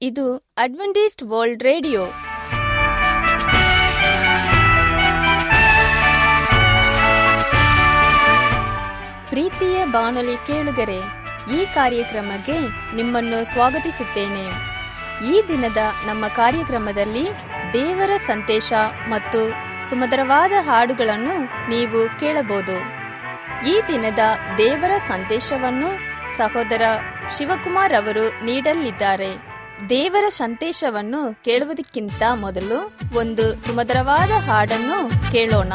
ಇದು Adventist world radio ಪ್ರೀತಿಯ ಬಾನುಲಿ ಕೇಳುಗರೆ ಈ ಕಾರ್ಯಕ್ರಮಕ್ಕೆ ನಿಮ್ಮನ್ನು ಸ್ವಾಗತಿಸುತ್ತೇನೆ ಈ ದಿನದ ನಮ್ಮ ಕಾರ್ಯಕ್ರಮದಲ್ಲಿ ದೇವರ ಸಂದೇಶ ಮತ್ತು ಸುಮಧುರವಾದ ಹಾಡುಗಳನ್ನು ನೀವು ಕೇಳಬಹುದು ಈ ದಿನದ ದೇವರ ಸಂದೇಶವನ್ನು ಸಹೋದರ ಶಿವಕುಮಾರ್ ಅವರು ನೀಡಲಿದ್ದಾರೆ ದೇವರ ಸಂದೇಶವನ್ನು ಕೇಳುವುದಕ್ಕಿಂತ ಮೊದಲು ಒಂದು ಸುಮಧುರವಾದ ಹಾಡನ್ನು ಕೇಳೋಣ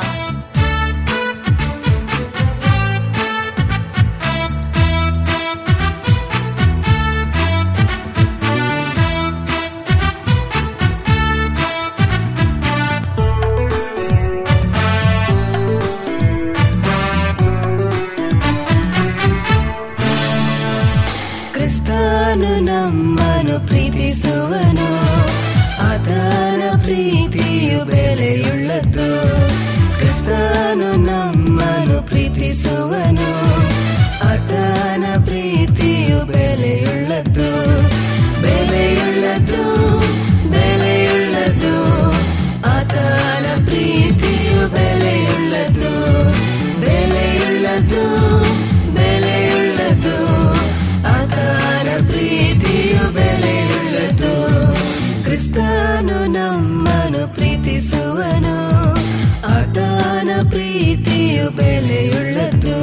ಕ್ರಿಸ್ತನು ನಮ್ಮನು ಪ್ರೀತಿಸುವನು ಆತನ ಪ್ರೀತಿಯು ಬೆಲೆಯುಳ್ಳದ್ದು ಕ್ರಿಸ್ತನು ನಮ್ಮನು ಪ್ರೀತಿಸುವನು ಆತನ ಪ್ರೀತಿಯು ಬೆಲೆಯುಳ್ಳದ್ದು ಬೆಲೆಯುಳ್ಳದ್ದು ಬೆಲೆಯುಳ್ಳದ್ದು ಆತನ ಪ್ರೀತಿಯು ಬೆಲೆಯುಳ್ಳದ್ದು ಬೆಲೆಯುಳ್ಳದ್ದು ಬೆಲೆಯುಳ್ಳದ್ದು ಆತನ ಪ್ರೀತಿಯು ಬೆಲೆಯುಳ್ಳದ್ದು ಕ್ರಿಸ್ತನು ನಮ್ಮನು ಪ್ರೀತಿಸುವನು ಆತನ ಪ್ರೀತಿಯು ಬೆಲೆಯುಳ್ಳದ್ದು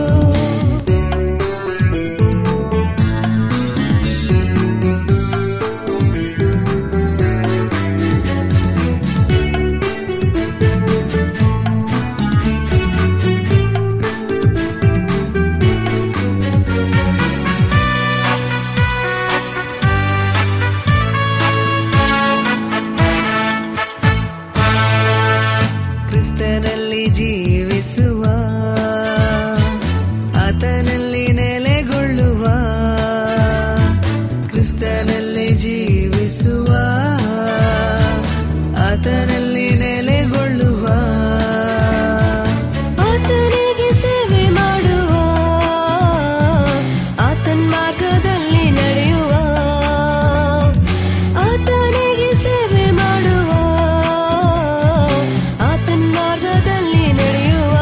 ಕ್ರಿಸ್ತನಲ್ಲಿ ಜೀವಿಸುವ ಆತನಲ್ಲಿ ನೆಲೆಗೊಳ್ಳುವ ಕ್ರಿಸ್ತನಲ್ಲಿ ಜೀವಿಸುವ ಆತನಲ್ಲಿ ನೆಲೆಗೊಳ್ಳುವ ಆತನಿಗೆ ಸೇವೆ ಮಾಡುವ ಆತನ ಮಾರ್ಗದಲ್ಲಿ ನಡೆಯುವ ಆತನಿಗೆ ಸೇವೆ ಮಾಡುವ ಆತನ ಮಾರ್ಗದಲ್ಲಿ ನಡೆಯುವ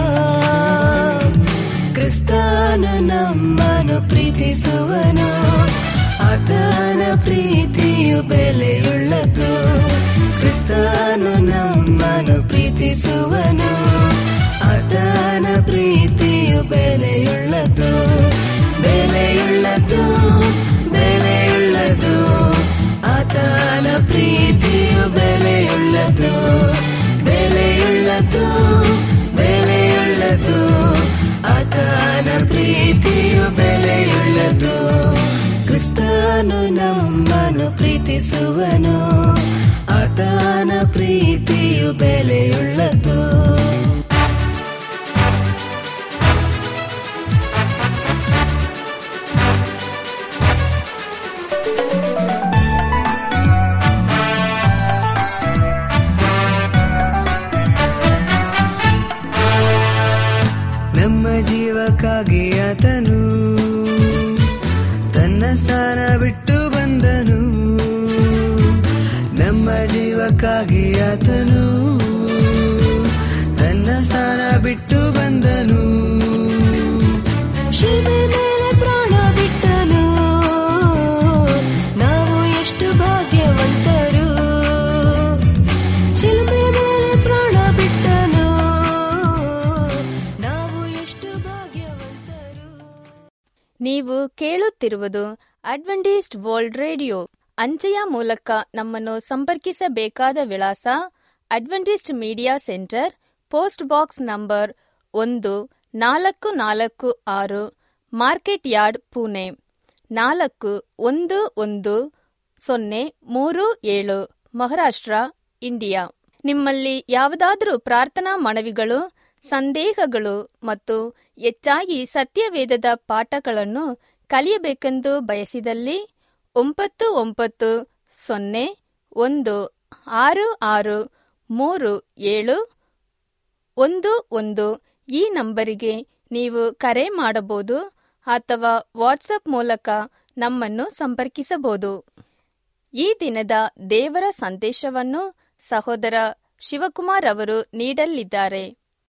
ಕ್ರಿಸ್ತನು ನಮ್ಮನು ಪ್ರೀತಿಸುವನು ಆತನ ಪ್ರೀತಿಯು ಬೆಲೆಯುಳ್ಳದ್ದು ಕ್ರಿಸ್ತನು ನಮ್ಮನು ಪ್ರೀತಿಸುವನು ಆತನ ಪ್ರೀತಿಯು ಬೆಲೆಯುಳ್ಳದ್ದು ಬೆಲೆಯುಳ್ಳದ್ದು ಬೆಲೆಯುಳ್ಳದ್ದು ಆತನ ಪ್ರೀತಿಯು ಬೆಲೆಯುಳ್ಳದ್ದು ಬೆಲೆಯುಳ್ಳದ್ದು ಬೆಲೆಯುಳ್ಳದ್ದು ಆತನ ಪ್ರೀತಿಯು ಬೆಲೆಯುಳ್ಳದ್ದು ಕ್ರಿಸ್ತನು ನಮ್ಮನು ಪ್ರೀತಿಸುವನು ಆತನ ಪ್ರೀತಿಯು ಬೆಲೆಯುಳ್ಳದ್ದು ನಮ್ಮ ಜೀವಕ್ಕಾಗಿ ಆತನು ತನ್ನ ಸ್ಥಾನ ಬಿಟ್ಟು ಬಂದನು ನಮ್ಮ ಜೀವಕ್ಕಾಗಿ ಆತನು ತನ್ನ ಸ್ಥಾನ ಬಿಟ್ಟು ಬಂದನು ಶಿಲ್ಪೆ ಮೇಲೆ ಪ್ರಾಣ ಬಿಟ್ಟನು ನಾವು ಎಷ್ಟು ಭಾಗ್ಯವಂತರು ಶಿಲ್ಪೆ ಮೇಲೆ ಪ್ರಾಣ ಬಿಟ್ಟನು ನಾವು ಎಷ್ಟು ಭಾಗ್ಯವಂತರು ನೀವು ಕೇಳುತ್ತಿರುವುದು ಅಡ್ವೆಂಟಿಸ್ಟ್ ವರ್ಲ್ಡ್ ರೇಡಿಯೋ ಅಂಚೆಯ ಮೂಲಕ ನಮ್ಮನ್ನು ಸಂಪರ್ಕಿಸಬೇಕಾದ ವಿಳಾಸ Adventist media centre post box number ಒಂದು ನಾಲ್ಕು ನಾಲ್ಕು ಆರು ಮಾರ್ಕೆಟ್ ಯಾರ್ಡ್ ಪುಣೆ ನಾಲ್ಕು ಒಂದು ಒಂದು ಸೊನ್ನೆ ಮೂರು ಏಳು ಮಹಾರಾಷ್ಟ್ರ ಇಂಡಿಯಾ ನಿಮ್ಮಲ್ಲಿ ಯಾವುದಾದರೂ ಪ್ರಾರ್ಥನಾ ಮನವಿಗಳು ಸಂದೇಹಗಳು ಮತ್ತು ಹೆಚ್ಚಾಗಿ ಸತ್ಯವೇದದ ಪಾಠಗಳನ್ನು ಕಲಿಯಬೇಕೆಂದು ಬಯಸಿದಲ್ಲಿ ಒಂಬತ್ತು ಒಂಬತ್ತು ಸೊನ್ನೆ ಒಂದು ಆರು ಆರು ಮೂರು ಏಳು ಒಂದು ಒಂದು ಈ ನಂಬರಿಗೆ ನೀವು ಕರೆ ಮಾಡಬಹುದು ಅಥವಾ ವಾಟ್ಸಪ್ ಮೂಲಕ ನಮ್ಮನ್ನು ಸಂಪರ್ಕಿಸಬಹುದು ಈ ದಿನದ ದೇವರ ಸಂದೇಶವನ್ನು ಸಹೋದರ ಶಿವಕುಮಾರ್ ಅವರು ನೀಡಲಿದ್ದಾರೆ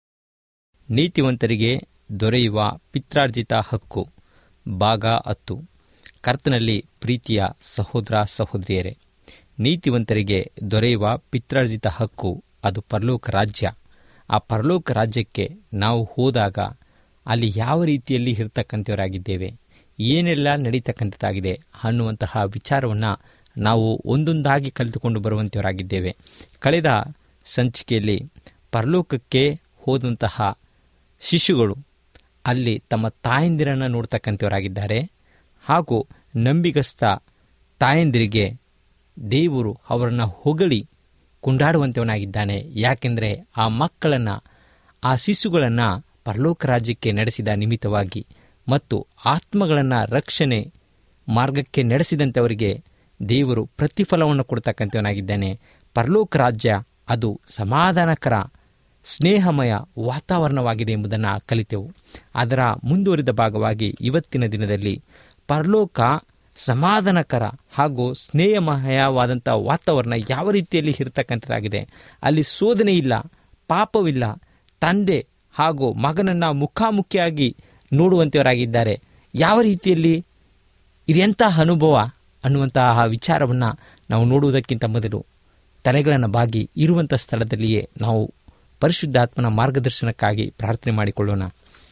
ನೀತಿವಂತರಿಗೆ ದೊರೆಯುವ ಪಿತ್ರಾರ್ಜಿತ ಹಕ್ಕು ಭಾಗ ಹತ್ತು ಕರ್ತನಲ್ಲಿ ಪ್ರೀತಿಯ ಸಹೋದರ ಸಹೋದರಿಯರೇ ನೀತಿವಂತರಿಗೆ ದೊರೆಯುವ ಪಿತ್ರಾರ್ಜಿತ ಹಕ್ಕು ಅದು ಪರಲೋಕ ರಾಜ್ಯ ಆ ಪರಲೋಕ ರಾಜ್ಯಕ್ಕೆ ನಾವು ಹೋದಾಗ ಅಲ್ಲಿ ಯಾವ ರೀತಿಯಲ್ಲಿ ಇರ್ತಕ್ಕಂಥವರಾಗಿದ್ದೇವೆ ಏನೆಲ್ಲ ನಡೀತಕ್ಕಂಥದ್ದಾಗಿದೆ ಅನ್ನುವಂತಹ ವಿಚಾರವನ್ನು ನಾವು ಒಂದೊಂದಾಗಿ ಕಲಿತುಕೊಂಡು ಬರುವಂಥವರಾಗಿದ್ದೇವೆ ಕಳೆದ ಸಂಚಿಕೆಯಲ್ಲಿ ಪರಲೋಕಕ್ಕೆ ಹೋದಂತಹ ಶಿಶುಗಳು ಅಲ್ಲಿ ತಮ್ಮ ತಾಯಂದಿರನ್ನು ನೋಡ್ತಕ್ಕಂಥವರಾಗಿದ್ದಾರೆ ಹಾಗೂ ನಂಬಿಗಸ್ತ ತಾಯಂದಿರಿಗೆ ದೇವರು ಅವರನ್ನು ಹೊಗಳಿ ಕೊಂಡಾಡುವಂಥವನಾಗಿದ್ದಾನೆ ಯಾಕೆಂದರೆ ಆ ಮಕ್ಕಳನ್ನು ಆ ಶಿಶುಗಳನ್ನು ಪರಲೋಕ ರಾಜ್ಯಕ್ಕೆ ನಡೆಸಿದ ನಿಮಿತ್ತವಾಗಿ ಮತ್ತು ಆತ್ಮಗಳನ್ನು ರಕ್ಷಣೆ ಮಾರ್ಗಕ್ಕೆ ನಡೆಸಿದಂಥವರಿಗೆ ದೇವರು ಪ್ರತಿಫಲವನ್ನು ಕೊಡ್ತಕ್ಕಂಥವನಾಗಿದ್ದಾನೆ ಪರಲೋಕ ರಾಜ್ಯ ಅದು ಸಮಾಧಾನಕರ ಸ್ನೇಹಮಯ ವಾತಾವರಣವಾಗಿದೆ ಎಂಬುದನ್ನು ಕಲಿತೆವು ಅದರ ಮುಂದುವರಿದ ಭಾಗವಾಗಿ ಇವತ್ತಿನ ದಿನದಲ್ಲಿ ಪರಲೋಕ ಸಮಾಧಾನಕರ ಹಾಗೂ ಸ್ನೇಹಮಯವಾದಂಥ ವಾತಾವರಣ ಯಾವ ರೀತಿಯಲ್ಲಿ ಇರತಕ್ಕಂಥದ್ದಾಗಿದೆ ಅಲ್ಲಿ ಶೋಧನೆ ಇಲ್ಲ ಪಾಪವಿಲ್ಲ ತಂದೆ ಹಾಗೂ ಮಗನನ್ನು ಮುಖಾಮುಖಿಯಾಗಿ ನೋಡುವಂಥವರಾಗಿದ್ದಾರೆ ಯಾವ ರೀತಿಯಲ್ಲಿ ಇದೆಂತಹ ಅನುಭವ ಅನ್ನುವಂತಹ ವಿಚಾರವನ್ನು ನಾವು ನೋಡುವುದಕ್ಕಿಂತ ಮೊದಲು ತಲೆಗಳನ್ನು ಬಾಗಿ ಇರುವಂಥ ಸ್ಥಳದಲ್ಲಿಯೇ ನಾವು ಪರಿಶುದ್ಧಾತ್ಮನ ಮಾರ್ಗದರ್ಶನಕ್ಕಾಗಿ ಪ್ರಾರ್ಥನೆ ಮಾಡಿಕೊಳ್ಳೋಣ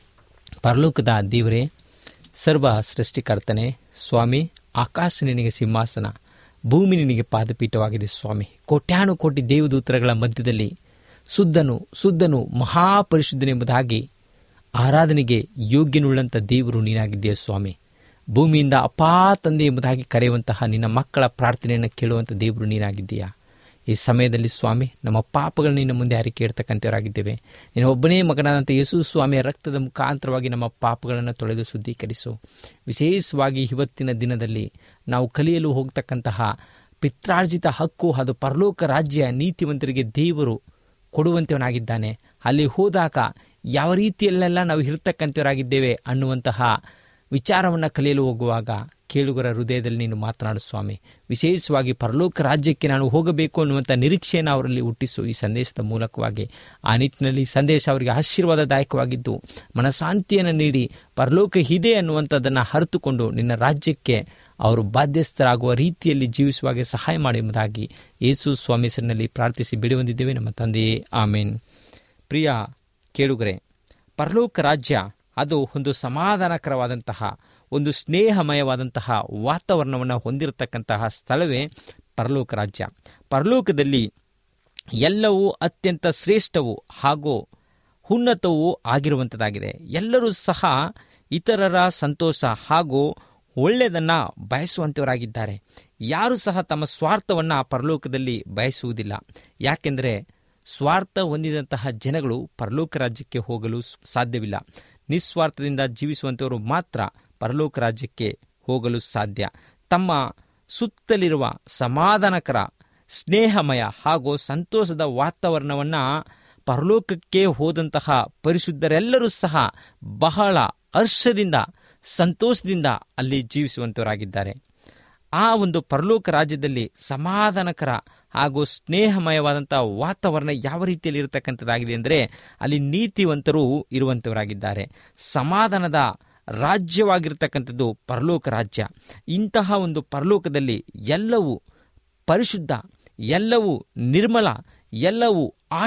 ಪರಲೋಕದ ದೇವರೇ ಸರ್ವ ಸೃಷ್ಟಿಕರ್ತನೆ ಸ್ವಾಮಿ ಆಕಾಶ ನಿನಗೆ ಸಿಂಹಾಸನ ಭೂಮಿ ನಿನಗೆ ಪಾದಪೀಠವಾಗಿದೆ ಸ್ವಾಮಿ ಕೋಟ್ಯಾನು ಕೋಟಿ ದೇವದೂತರಗಳ ಮಧ್ಯದಲ್ಲಿ ಶುದ್ಧನು ಶುದ್ಧನು ಮಹಾಪರಿಶುದ್ಧನೆಂಬುದಾಗಿ ಆರಾಧನೆಗೆ ಯೋಗ್ಯನುಳ್ಳಂಥ ದೇವರು ನೀನಾಗಿದ್ದೀಯ ಸ್ವಾಮಿ ಭೂಮಿಯಿಂದ ಅಪಾ ತಂದೆ ಎಂಬುದಾಗಿ ಕರೆಯುವಂತಹ ನಿನ್ನ ಮಕ್ಕಳ ಪ್ರಾರ್ಥನೆಯನ್ನು ಕೇಳುವಂಥ ದೇವರು ನೀನಾಗಿದ್ದೀಯಾ ಈ ಸಮಯದಲ್ಲಿ ಸ್ವಾಮಿ ನಮ್ಮ ಪಾಪಗಳನ್ನ ನಿನ್ನ ಮುಂದೆ ಯಾರಿಗೆ ಕೇಳ್ತಕ್ಕಂಥವರಾಗಿದ್ದೇವೆ ನಿನ್ನ ಒಬ್ಬನೇ ಮಗನಾದಂಥ ಯೇಸು ಸ್ವಾಮಿಯ ರಕ್ತದ ಮುಖಾಂತರವಾಗಿ ನಮ್ಮ ಪಾಪಗಳನ್ನು ತೊಳೆದು ಶುದ್ಧೀಕರಿಸು ವಿಶೇಷವಾಗಿ ಇವತ್ತಿನ ದಿನದಲ್ಲಿ ನಾವು ಕಲಿಯಲು ಹೋಗ್ತಕ್ಕಂತಹ ಪಿತ್ರಾರ್ಜಿತ ಹಕ್ಕು ಅದು ಪರಲೋಕ ರಾಜ್ಯ ನೀತಿವಂತರಿಗೆ ದೇವರು ಕೊಡುವಂಥವನಾಗಿದ್ದಾನೆ ಅಲ್ಲಿ ಹೋದಾಗ ಯಾವ ರೀತಿಯಲ್ಲೆಲ್ಲ ನಾವು ಇರ್ತಕ್ಕಂಥವರಾಗಿದ್ದೇವೆ ಅನ್ನುವಂತಹ ವಿಚಾರವನ್ನು ಕಲಿಯಲು ಹೋಗುವಾಗ ಕೇಳುಗರ ಹೃದಯದಲ್ಲಿ ನೀನು ಮಾತನಾಡು ಸ್ವಾಮಿ ವಿಶೇಷವಾಗಿ ಪರಲೋಕ ರಾಜ್ಯಕ್ಕೆ ನಾನು ಹೋಗಬೇಕು ಅನ್ನುವಂಥ ನಿರೀಕ್ಷೆಯನ್ನು ಅವರಲ್ಲಿ ಹುಟ್ಟಿಸು ಈ ಸಂದೇಶದ ಮೂಲಕವಾಗಿ ಆ ನಿಟ್ಟಿನಲ್ಲಿ ಸಂದೇಶ ಅವರಿಗೆ ಆಶೀರ್ವಾದದಾಯಕವಾಗಿದ್ದು ಮನಶಾಂತಿಯನ್ನು ನೀಡಿ ಪರಲೋಕ ಇದೆ ಅನ್ನುವಂಥದ್ದನ್ನು ಅರಿತುಕೊಂಡು ನಿನ್ನ ರಾಜ್ಯಕ್ಕೆ ಅವರು ಬಾಧ್ಯಸ್ಥರಾಗುವ ರೀತಿಯಲ್ಲಿ ಜೀವಿಸುವಾಗೆ ಸಹಾಯ ಮಾಡಿ ಎಂಬುದಾಗಿ ಯೇಸು ಸ್ವಾಮಿ ಹೆಸರಿನಲ್ಲಿ ಪ್ರಾರ್ಥಿಸಿ ಬಿಡುವಂದಿದ್ದೇವೆ ನಮ್ಮ ತಂದೆಯೇ ಆಮೇನ್ ಪ್ರಿಯ ಕೇಳುಗರೆ ಪರಲೋಕ ರಾಜ್ಯ ಅದು ಒಂದು ಸಮಾಧಾನಕರವಾದಂತಹ ಒಂದು ಸ್ನೇಹಮಯವಾದಂತಹ ವಾತಾವರಣವನ್ನು ಹೊಂದಿರತಕ್ಕಂತಹ ಸ್ಥಳವೇ ಪರಲೋಕ ರಾಜ್ಯ ಪರಲೋಕದಲ್ಲಿ ಎಲ್ಲವೂ ಅತ್ಯಂತ ಶ್ರೇಷ್ಠವು ಹಾಗೂ ಉನ್ನತವೂ ಆಗಿರುವಂಥದ್ದಾಗಿದೆ ಎಲ್ಲರೂ ಸಹ ಇತರರ ಸಂತೋಷ ಹಾಗೂ ಒಳ್ಳೆಯದನ್ನು ಬಯಸುವಂಥವರಾಗಿದ್ದಾರೆ ಯಾರು ಸಹ ತಮ್ಮ ಸ್ವಾರ್ಥವನ್ನು ಪರಲೋಕದಲ್ಲಿ ಬಯಸುವುದಿಲ್ಲ ಯಾಕೆಂದರೆ ಸ್ವಾರ್ಥ ಹೊಂದಿದಂತಹ ಜನಗಳು ಪರಲೋಕ ರಾಜ್ಯಕ್ಕೆ ಹೋಗಲು ಸಾಧ್ಯವಿಲ್ಲ ನಿಸ್ವಾರ್ಥದಿಂದ ಜೀವಿಸುವಂಥವರು ಮಾತ್ರ ಪರಲೋಕ ರಾಜ್ಯಕ್ಕೆ ಹೋಗಲು ಸಾಧ್ಯ ತಮ್ಮ ಸುತ್ತಲಿರುವ ಸಮಾಧಾನಕರ ಸ್ನೇಹಮಯ ಹಾಗೂ ಸಂತೋಷದ ವಾತಾವರಣವನ್ನು ಪರಲೋಕಕ್ಕೆ ಹೋದಂತಹ ಪರಿಶುದ್ಧರೆಲ್ಲರೂ ಸಹ ಬಹಳ ಹರ್ಷದಿಂದ ಸಂತೋಷದಿಂದ ಅಲ್ಲಿ ಜೀವಿಸುವಂಥವರಾಗಿದ್ದಾರೆ ಆ ಒಂದು ಪರಲೋಕ ರಾಜ್ಯದಲ್ಲಿ ಸಮಾಧಾನಕರ ಹಾಗೂ ಸ್ನೇಹಮಯವಾದಂಥ ವಾತಾವರಣ ಯಾವ ರೀತಿಯಲ್ಲಿ ಇರತಕ್ಕಂಥದ್ದಾಗಿದೆ ಅಂದರೆ ಅಲ್ಲಿ ನೀತಿವಂತರು ಇರುವಂಥವರಾಗಿದ್ದಾರೆ ಸಮಾಧಾನದ ರಾಜ್ಯವಾಗಿರ್ತಕ್ಕಂಥದ್ದು ಪರಲೋಕ ರಾಜ್ಯ ಇಂತಹ ಒಂದು ಪರಲೋಕದಲ್ಲಿ ಎಲ್ಲವೂ ಪರಿಶುದ್ಧ ಎಲ್ಲವೂ ನಿರ್ಮಲ ಎಲ್ಲವೂ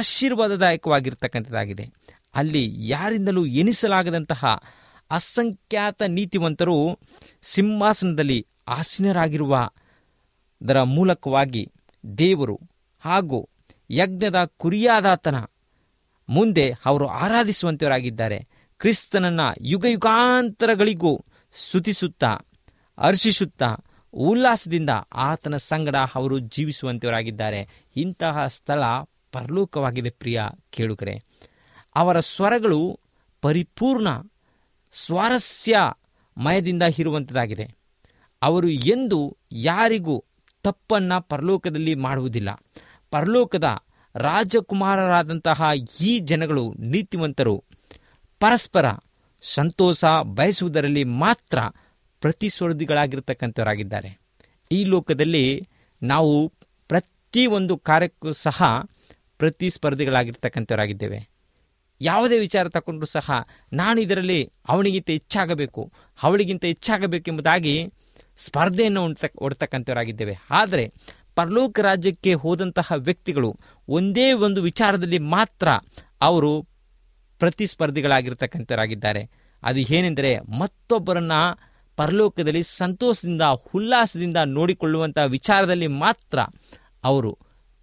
ಆಶೀರ್ವಾದದಾಯಕವಾಗಿರ್ತಕ್ಕಂಥದ್ದಾಗಿದೆ ಅಲ್ಲಿ ಯಾರಿಂದಲೂ ಎನಿಸಲಾಗದಂತಹ ಅಸಂಖ್ಯಾತ ನೀತಿವಂತರು ಸಿಂಹಾಸನದಲ್ಲಿ ಆಸೀನರಾಗಿರುವುದರ ಮೂಲಕವಾಗಿ ದೇವರು ಹಾಗೂ ಯಜ್ಞದ ಕುರಿಯಾದಾತನ ಮುಂದೆ ಅವರು ಆರಾಧಿಸುವಂತವರಾಗಿದ್ದಾರೆ ಕ್ರಿಸ್ತನನ್ನ ಯುಗ ಯುಗಾಂತರಗಳಿಗೂ ಸ್ತುತಿಸುತ್ತಾ ಹರ್ಷಿಸುತ್ತಾ ಉಲ್ಲಾಸದಿಂದ ಆತನ ಸಂಗಡ ಅವರು ಜೀವಿಸುವಂತವರಾಗಿದ್ದಾರೆ ಇಂತಹ ಸ್ಥಳ ಪರಲೋಕವಾಗಿದೆ ಪ್ರಿಯ ಕೇಳುಗರೆ ಅವರ ಸ್ವರಗಳು ಪರಿಪೂರ್ಣ ಸ್ವಾರಸ್ಯಮಯದಿಂದ ಇರುವಂಥದ್ದಾಗಿದೆ ಅವರು ಎಂದು ಯಾರಿಗೂ ತಪ್ಪನ್ನು ಪರಲೋಕದಲ್ಲಿ ಮಾಡುವುದಿಲ್ಲ ಪರಲೋಕದ ರಾಜಕುಮಾರರಾದಂತಹ ಈ ಜನಗಳು ನೀತಿವಂತರು ಪರಸ್ಪರ ಸಂತೋಷ ಬಯಸುವುದರಲ್ಲಿ ಮಾತ್ರ ಪ್ರತಿಸ್ಪರ್ಧಿಗಳಾಗಿರ್ತಕ್ಕಂಥವರಾಗಿದ್ದಾರೆ ಈ ಲೋಕದಲ್ಲಿ ನಾವು ಪ್ರತಿಯೊಂದು ಕಾರ್ಯಕ್ಕೂ ಸಹ ಪ್ರತಿಸ್ಪರ್ಧಿಗಳಾಗಿರ್ತಕ್ಕಂಥವರಾಗಿದ್ದೇವೆ ಯಾವುದೇ ವಿಚಾರ ತಗೊಂಡ್ರೂ ಸಹ ನಾನು ಇದರಲ್ಲಿ ಅವನಿಗಿಂತ ಹೆಚ್ಚಾಗಬೇಕು ಅವಳಿಗಿಂತ ಹೆಚ್ಚಾಗಬೇಕೆಂಬುದಾಗಿ ಸ್ಪರ್ಧೆಯನ್ನು ಉಂಟ ಒಡ್ತಕ್ಕಂಥವರಾಗಿದ್ದೇವೆ ಆದರೆ ಪರಲೋಕ ರಾಜ್ಯಕ್ಕೆ ಹೋದಂತಹ ವ್ಯಕ್ತಿಗಳು ಒಂದೇ ಒಂದು ವಿಚಾರದಲ್ಲಿ ಮಾತ್ರ ಅವರು ಪ್ರತಿಸ್ಪರ್ಧಿಗಳಾಗಿರ್ತಕ್ಕಂಥವರಾಗಿದ್ದಾರೆ ಅದು ಏನೆಂದರೆ ಮತ್ತೊಬ್ಬರನ್ನ ಪರಲೋಕದಲ್ಲಿ ಸಂತೋಷದಿಂದ ಉಲ್ಲಾಸದಿಂದ ನೋಡಿಕೊಳ್ಳುವಂಥ ವಿಚಾರದಲ್ಲಿ ಮಾತ್ರ ಅವರು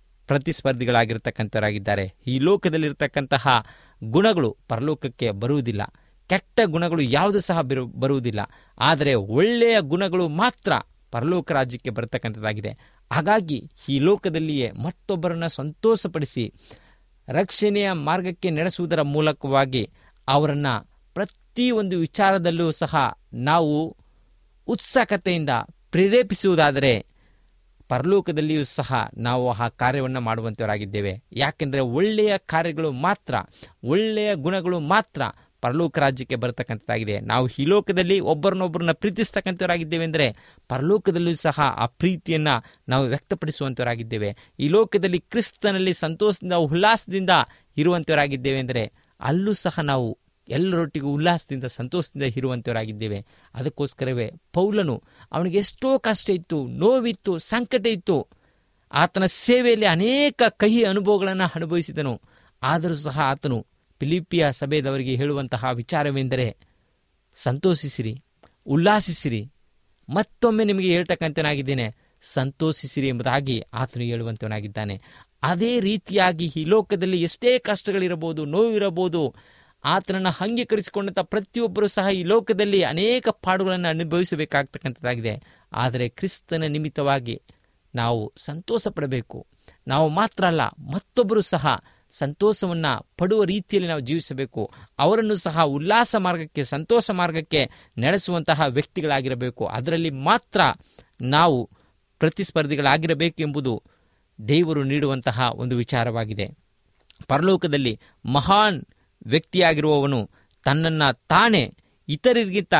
ಪ್ರತಿಸ್ಪರ್ಧಿಗಳಾಗಿರ್ತಕ್ಕಂಥವರಾಗಿದ್ದಾರೆ ಈ ಲೋಕದಲ್ಲಿರ್ತಕ್ಕಂತಹ ಗುಣಗಳು ಪರಲೋಕಕ್ಕೆ ಬರುವುದಿಲ್ಲ ಕೆಟ್ಟ ಗುಣಗಳು ಯಾವುದು ಸಹ ಬರು ಬರುವುದಿಲ್ಲ ಆದರೆ ಒಳ್ಳೆಯ ಗುಣಗಳು ಮಾತ್ರ ಪರಲೋಕ ರಾಜ್ಯಕ್ಕೆ ಬರತಕ್ಕಂಥದ್ದಾಗಿದೆ ಹಾಗಾಗಿ ಈ ಲೋಕದಲ್ಲಿಯೇ ಮತ್ತೊಬ್ಬರನ್ನ ಸಂತೋಷಪಡಿಸಿ ರಕ್ಷಣೆಯ ಮಾರ್ಗಕ್ಕೆ ನಡೆಸುವುದರ ಮೂಲಕವಾಗಿ ಅವರನ್ನು ಪ್ರತಿಯೊಂದು ವಿಚಾರದಲ್ಲೂ ಸಹ ನಾವು ಉತ್ಸುಕತೆಯಿಂದ ಪ್ರೇರೇಪಿಸುವುದಾದರೆ ಪರಲೋಕದಲ್ಲಿಯೂ ಸಹ ನಾವು ಆ ಕಾರ್ಯವನ್ನು ಮಾಡುವಂಥವರಾಗಿದ್ದೇವೆ ಯಾಕೆಂದರೆ ಒಳ್ಳೆಯ ಕಾರ್ಯಗಳು ಮಾತ್ರ ಒಳ್ಳೆಯ ಗುಣಗಳು ಮಾತ್ರ ಪರಲೋಕ ರಾಜ್ಯಕ್ಕೆ ಬರತಕ್ಕಂಥದ್ದಾಗಿದೆ ನಾವು ಈ ಲೋಕದಲ್ಲಿ ಒಬ್ಬರನ್ನೊಬ್ಬರನ್ನ ಪ್ರೀತಿಸ್ತಕ್ಕಂಥವರಾಗಿದ್ದೇವೆ ಅಂದರೆ ಪರಲೋಕದಲ್ಲೂ ಸಹ ಆ ಪ್ರೀತಿಯನ್ನು ನಾವು ವ್ಯಕ್ತಪಡಿಸುವಂಥವರಾಗಿದ್ದೇವೆ ಈ ಲೋಕದಲ್ಲಿ ಕ್ರಿಸ್ತನಲ್ಲಿ ಸಂತೋಷದಿಂದ ಉಲ್ಲಾಸದಿಂದ ಇರುವಂಥವರಾಗಿದ್ದೇವೆ ಅಂದರೆ ಅಲ್ಲೂ ಸಹ ನಾವು ಎಲ್ಲರೊಟ್ಟಿಗೂ ಉಲ್ಲಾಸದಿಂದ ಸಂತೋಷದಿಂದ ಇರುವಂಥವರಾಗಿದ್ದೇವೆ ಅದಕ್ಕೋಸ್ಕರವೇ ಪೌಲನು ಅವನಿಗೆ ಎಷ್ಟೋ ಕಷ್ಟ ಇತ್ತು ನೋವಿತ್ತು ಸಂಕಟ ಇತ್ತು ಆತನ ಸೇವೆಯಲ್ಲಿ ಅನೇಕ ಕಹಿ ಅನುಭವಗಳನ್ನು ಅನುಭವಿಸಿದನು ಆದರೂ ಸಹ ಆತನು ಫಿಲಿಪಿಯ ಸಭೆದವರಿಗೆ ಹೇಳುವಂತಹ ವಿಚಾರವೆಂದರೆ ಸಂತೋಷಿಸಿರಿ ಉಲ್ಲಾಸಿಸಿರಿ ಮತ್ತೊಮ್ಮೆ ನಿಮಗೆ ಹೇಳ್ತಕ್ಕಂಥನಾಗಿದ್ದೇನೆ ಸಂತೋಷಿಸಿರಿ ಎಂಬುದಾಗಿ ಆತನು ಹೇಳುವಂತವನಾಗಿದ್ದಾನೆ ಅದೇ ರೀತಿಯಾಗಿ ಈ ಲೋಕದಲ್ಲಿ ಎಷ್ಟೇ ಕಷ್ಟಗಳಿರಬಹುದು ನೋವಿರಬಹುದು ಆತನನ್ನು ಅಂಗೀಕರಿಸಿಕೊಂಡಂಥ ಪ್ರತಿಯೊಬ್ಬರೂ ಸಹ ಈ ಲೋಕದಲ್ಲಿ ಅನೇಕ ಪಾಡುಗಳನ್ನು ಅನುಭವಿಸಬೇಕಾಗ್ತಕ್ಕಂಥದ್ದಾಗಿದೆ ಆದರೆ ಕ್ರಿಸ್ತನ ನಿಮಿತ್ತವಾಗಿ ನಾವು ಸಂತೋಷ ಪಡಬೇಕು ನಾವು ಮಾತ್ರ ಅಲ್ಲ ಮತ್ತೊಬ್ಬರು ಸಹ ಸಂತೋಷವನ್ನು ಪಡುವ ರೀತಿಯಲ್ಲಿ ನಾವು ಜೀವಿಸಬೇಕು ಅವರನ್ನು ಸಹ ಉಲ್ಲಾಸ ಮಾರ್ಗಕ್ಕೆ ಸಂತೋಷ ಮಾರ್ಗಕ್ಕೆ ನಡೆಸುವಂತಹ ವ್ಯಕ್ತಿಗಳಾಗಿರಬೇಕು ಅದರಲ್ಲಿ ಮಾತ್ರ ನಾವು ಪ್ರತಿಸ್ಪರ್ಧಿಗಳಾಗಿರಬೇಕು ಎಂಬುದು ದೇವರು ನೀಡುವಂತಹ ಒಂದು ವಿಚಾರವಾಗಿದೆ ಪರಲೋಕದಲ್ಲಿ ಮಹಾನ್ ವ್ಯಕ್ತಿಯಾಗಿರುವವನು ತನ್ನನ್ನು ತಾನೇ ಇತರರಿಗಿಂತ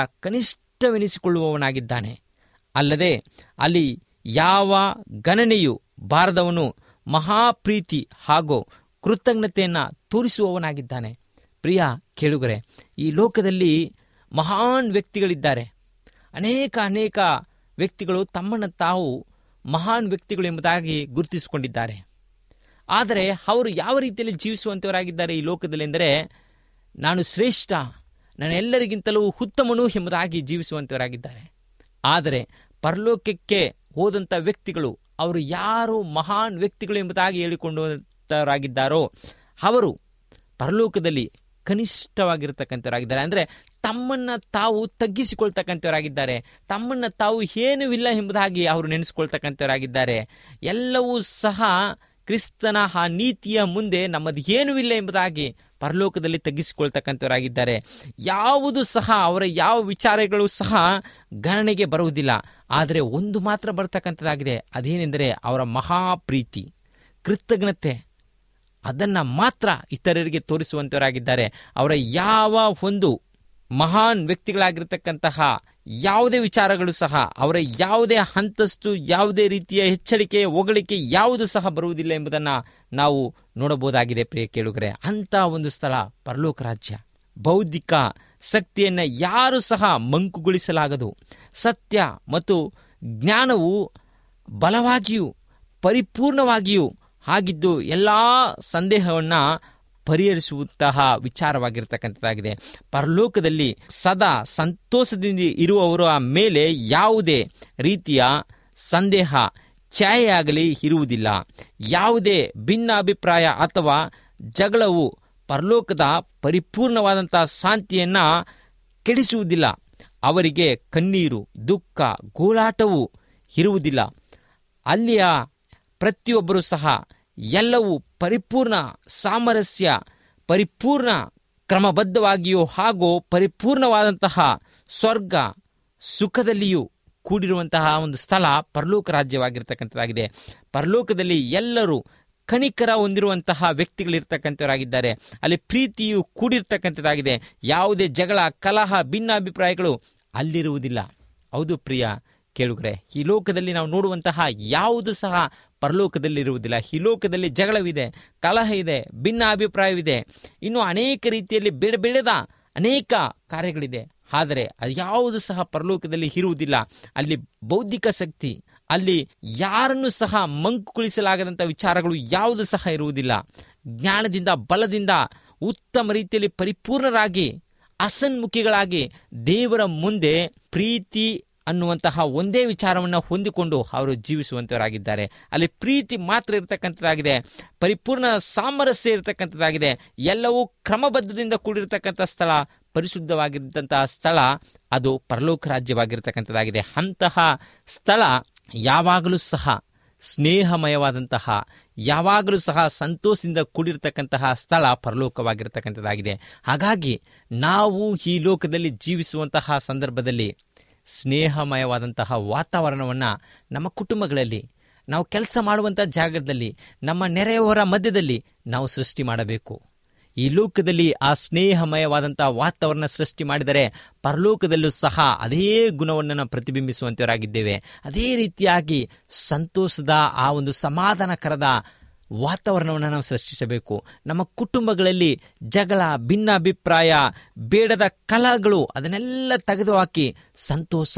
ಕನಿಷ್ಠವೆನಿಸಿಕೊಳ್ಳುವವನಾಗಿದ್ದಾನೆ ಅಲ್ಲದೆ ಅಲ್ಲಿ ಯಾವ ಗಣನೆಯು ಬಾರದವನು ಮಹಾಪ್ರೀತಿ ಹಾಗೂ ಕೃತಜ್ಞತೆಯನ್ನು ತೋರಿಸುವವನಾಗಿದ್ದಾನೆ ಪ್ರಿಯ ಕೇಳುಗರೆ ಈ ಲೋಕದಲ್ಲಿ ಮಹಾನ್ ವ್ಯಕ್ತಿಗಳಿದ್ದಾರೆ ಅನೇಕ ಅನೇಕ ವ್ಯಕ್ತಿಗಳು ತಮ್ಮನ್ನು ತಾವು ಮಹಾನ್ ವ್ಯಕ್ತಿಗಳು ಎಂಬುದಾಗಿ ಗುರುತಿಸಿಕೊಂಡಿದ್ದಾರೆ ಆದರೆ ಅವರು ಯಾವ ರೀತಿಯಲ್ಲಿ ಜೀವಿಸುವಂಥವರಾಗಿದ್ದಾರೆ ಈ ಲೋಕದಲ್ಲಿ ಎಂದರೆ ನಾನು ಶ್ರೇಷ್ಠ ನಾನು ಎಲ್ಲರಿಗಿಂತಲೂ ಉತ್ತಮನು ಎಂಬುದಾಗಿ ಜೀವಿಸುವಂಥವರಾಗಿದ್ದಾರೆ ಆದರೆ ಪರಲೋಕಕ್ಕೆ ಹೋದಂಥ ವ್ಯಕ್ತಿಗಳು ಅವರು ಯಾರು ಮಹಾನ್ ವ್ಯಕ್ತಿಗಳು ಎಂಬುದಾಗಿ ಹೇಳಿಕೊಂಡವರಾಗಿದ್ದಾರೋ ಅವರು ಪರಲೋಕದಲ್ಲಿ ಕನಿಷ್ಠವಾಗಿರ್ತಕ್ಕಂಥವರಾಗಿದ್ದಾರೆ ಅಂದರೆ ತಮ್ಮನ್ನು ತಾವು ತಗ್ಗಿಸಿಕೊಳ್ತಕ್ಕಂಥವರಾಗಿದ್ದಾರೆ ತಮ್ಮನ್ನು ತಾವು ಏನೂ ಇಲ್ಲ ಎಂಬುದಾಗಿ ಅವರು ನೆನೆಸ್ಕೊಳ್ತಕ್ಕಂಥವರಾಗಿದ್ದಾರೆ ಎಲ್ಲವೂ ಸಹ ಕ್ರಿಸ್ತನ ಆ ನೀತಿಯ ಮುಂದೆ ನಮ್ಮದು ಏನೂ ಇಲ್ಲ ಎಂಬುದಾಗಿ ಪರಲೋಕದಲ್ಲಿ ತಗ್ಗಿಸಿಕೊಳ್ತಕ್ಕಂಥವರಾಗಿದ್ದಾರೆ ಯಾವುದು ಸಹ ಅವರ ಯಾವ ವಿಚಾರಗಳು ಸಹ ಗಣನೆಗೆ ಬರುವುದಿಲ್ಲ ಆದರೆ ಒಂದು ಮಾತ್ರ ಬರ್ತಕ್ಕಂಥದ್ದಾಗಿದೆ ಅದೇನೆಂದರೆ ಅವರ ಮಹಾಪ್ರೀತಿ ಕೃತಜ್ಞತೆ ಅದನ್ನು ಮಾತ್ರ ಇತರರಿಗೆ ತೋರಿಸುವಂಥವರಾಗಿದ್ದಾರೆ ಅವರ ಯಾವ ಒಂದು ಮಹಾನ್ ವ್ಯಕ್ತಿಗಳಾಗಿರ್ತಕ್ಕಂತಹ ಯಾವುದೇ ವಿಚಾರಗಳು ಸಹ ಅವರ ಯಾವುದೇ ಅಂತಸ್ತು ಯಾವುದೇ ರೀತಿಯ ಹೆಚ್ಚಳಿಕೆ ಹೊಗಳಿಕೆ ಯಾವುದು ಸಹ ಬರುವುದಿಲ್ಲ ಎಂಬುದನ್ನು ನಾವು ನೋಡಬಹುದಾಗಿದೆ ಪ್ರಿಯ ಕೇಳುಗರೆ ಅಂಥ ಒಂದು ಸ್ಥಳ ಪರಲೋಕ ರಾಜ್ಯ ಬೌದ್ಧಿಕ ಶಕ್ತಿಯನ್ನು ಯಾರು ಸಹ ಮಂಕುಗೊಳಿಸಲಾಗದು ಸತ್ಯ ಮತ್ತು ಜ್ಞಾನವು ಬಲವಾಗಿಯೂ ಪರಿಪೂರ್ಣವಾಗಿಯೂ ಆಗಿದ್ದು ಎಲ್ಲ ಸಂದೇಹವನ್ನು ಪರಿಹರಿಸುವಂತಹ ವಿಚಾರವಾಗಿರ್ತಕ್ಕಂಥದ್ದಾಗಿದೆ ಪರಲೋಕದಲ್ಲಿ ಸದಾ ಸಂತೋಷದಿಂದ ಇರುವವರ ಮೇಲೆ ಯಾವುದೇ ರೀತಿಯ ಸಂದೇಹ ಛಾಯೆಯಾಗಲಿ ಇರುವುದಿಲ್ಲ ಯಾವುದೇ ಭಿನ್ನಾಭಿಪ್ರಾಯ ಅಥವಾ ಜಗಳವು ಪರಲೋಕದ ಪರಿಪೂರ್ಣವಾದಂಥ ಶಾಂತಿಯನ್ನು ಕೆಡಿಸುವುದಿಲ್ಲ ಅವರಿಗೆ ಕಣ್ಣೀರು ದುಃಖ ಗೋಳಾಟವೂ ಇರುವುದಿಲ್ಲ ಅಲ್ಲಿಯ ಪ್ರತಿಯೊಬ್ಬರೂ ಸಹ ಎಲ್ಲವೂ ಪರಿಪೂರ್ಣ ಸಾಮರಸ್ಯ ಪರಿಪೂರ್ಣ ಕ್ರಮಬದ್ಧವಾಗಿಯೂ ಹಾಗೂ ಪರಿಪೂರ್ಣವಾದಂತಹ ಸ್ವರ್ಗ ಸುಖದಲ್ಲಿಯೂ ಕೂಡಿರುವಂತಹ ಒಂದು ಸ್ಥಳ ಪರಲೋಕ ರಾಜ್ಯವಾಗಿರ್ತಕ್ಕಂಥದ್ದಾಗಿದೆ ಪರಲೋಕದಲ್ಲಿ ಎಲ್ಲರೂ ಕನಿಕರ ಹೊಂದಿರುವಂತಹ ವ್ಯಕ್ತಿಗಳಿರ್ತಕ್ಕಂಥವರಾಗಿದ್ದಾರೆ ಅಲ್ಲಿ ಪ್ರೀತಿಯು ಕೂಡಿರ್ತಕ್ಕಂಥದ್ದಾಗಿದೆ ಯಾವುದೇ ಜಗಳ ಕಲಹ ಭಿನ್ನಾಭಿಪ್ರಾಯಗಳು ಅಲ್ಲಿರುವುದಿಲ್ಲ ಹೌದು ಪ್ರಿಯ ಕೇಳುಗರೆ ಈ ಲೋಕದಲ್ಲಿ ನಾವು ನೋಡುವಂತಹ ಯಾವುದು ಸಹ ಪರಲೋಕದಲ್ಲಿ ಇರುವುದಿಲ್ಲ ಈ ಲೋಕದಲ್ಲಿ ಜಗಳವಿದೆ ಕಲಹ ಇದೆ ಭಿನ್ನ ಅಭಿಪ್ರಾಯವಿದೆ ಇನ್ನು ಅನೇಕ ರೀತಿಯಲ್ಲಿ ಬೇಡ ಬೇಡದ ಅನೇಕ ಕಾರ್ಯಗಳಿದೆ ಆದರೆ ಅದು ಯಾವುದು ಸಹ ಪರಲೋಕದಲ್ಲಿ ಇರುವುದಿಲ್ಲ ಅಲ್ಲಿ ಬೌದ್ಧಿಕ ಶಕ್ತಿ ಅಲ್ಲಿ ಯಾರನ್ನು ಸಹ ಮಂಕುಗೊಳಿಸಲಾಗದಂಥ ವಿಚಾರಗಳು ಯಾವುದು ಸಹ ಇರುವುದಿಲ್ಲ ಜ್ಞಾನದಿಂದ ಬಲದಿಂದ ಉತ್ತಮ ರೀತಿಯಲ್ಲಿ ಪರಿಪೂರ್ಣರಾಗಿ ಅಸನ್ಮುಖಿಗಳಾಗಿ ದೇವರ ಮುಂದೆ ಪ್ರೀತಿ ಅನ್ನುವಂತಹ ಒಂದೇ ವಿಚಾರವನ್ನು ಹೊಂದಿಕೊಂಡು ಅವರು ಜೀವಿಸುವಂತವರಾಗಿದ್ದಾರೆ ಅಲ್ಲಿ ಪ್ರೀತಿ ಮಾತ್ರ ಇರತಕ್ಕಂಥದ್ದಾಗಿದೆ ಪರಿಪೂರ್ಣ ಸಾಮರಸ್ಯ ಇರತಕ್ಕಂಥದ್ದಾಗಿದೆ ಎಲ್ಲವೂ ಕ್ರಮಬದ್ಧದಿಂದ ಕೂಡಿರತಕ್ಕಂಥ ಸ್ಥಳ ಪರಿಶುದ್ಧವಾಗಿದ್ದಂತಹ ಸ್ಥಳ ಅದು ಪರಲೋಕ ರಾಜ್ಯವಾಗಿರ್ತಕ್ಕಂಥದ್ದಾಗಿದೆ ಅಂತಹ ಸ್ಥಳ ಯಾವಾಗಲೂ ಸಹ ಸ್ನೇಹಮಯವಾದಂತಹ ಯಾವಾಗಲೂ ಸಹ ಸಂತೋಷದಿಂದ ಕೂಡಿರ್ತಕ್ಕಂತಹ ಸ್ಥಳ ಪರಲೋಕವಾಗಿರ್ತಕ್ಕಂಥದ್ದಾಗಿದೆ ಹಾಗಾಗಿ ನಾವು ಈ ಲೋಕದಲ್ಲಿ ಜೀವಿಸುವಂತಹ ಸಂದರ್ಭದಲ್ಲಿ ಸ್ನೇಹಮಯವಾದಂತಹ ವಾತಾವರಣವನ್ನು ನಮ್ಮ ಕುಟುಂಬಗಳಲ್ಲಿ ನಾವು ಕೆಲಸ ಮಾಡುವಂಥ ಜಾಗದಲ್ಲಿ ನಮ್ಮ ನೆರೆಯವರ ಮಧ್ಯದಲ್ಲಿ ನಾವು ಸೃಷ್ಟಿ ಮಾಡಬೇಕು ಈ ಲೋಕದಲ್ಲಿ ಆ ಸ್ನೇಹಮಯವಾದಂತಹ ವಾತಾವರಣ ಸೃಷ್ಟಿ ಮಾಡಿದರೆ ಪರಲೋಕದಲ್ಲೂ ಸಹ ಅದೇ ಗುಣವನ್ನು ನಾವು ಪ್ರತಿಬಿಂಬಿಸುವಂತವರಾಗಿದ್ದೇವೆ ಅದೇ ರೀತಿಯಾಗಿ ಸಂತೋಷದ ಆ ಒಂದು ಸಮಾಧಾನಕರದ ವಾತಾವರಣವನ್ನು ನಾವು ಸೃಷ್ಟಿಸಬೇಕು ನಮ್ಮ ಕುಟುಂಬಗಳಲ್ಲಿ ಜಗಳ ಭಿನ್ನಾಭಿಪ್ರಾಯ ಬೇಡದ ಕಲಹಗಳು ಅದನ್ನೆಲ್ಲ ತೆಗೆದುಹಾಕಿ ಸಂತೋಷ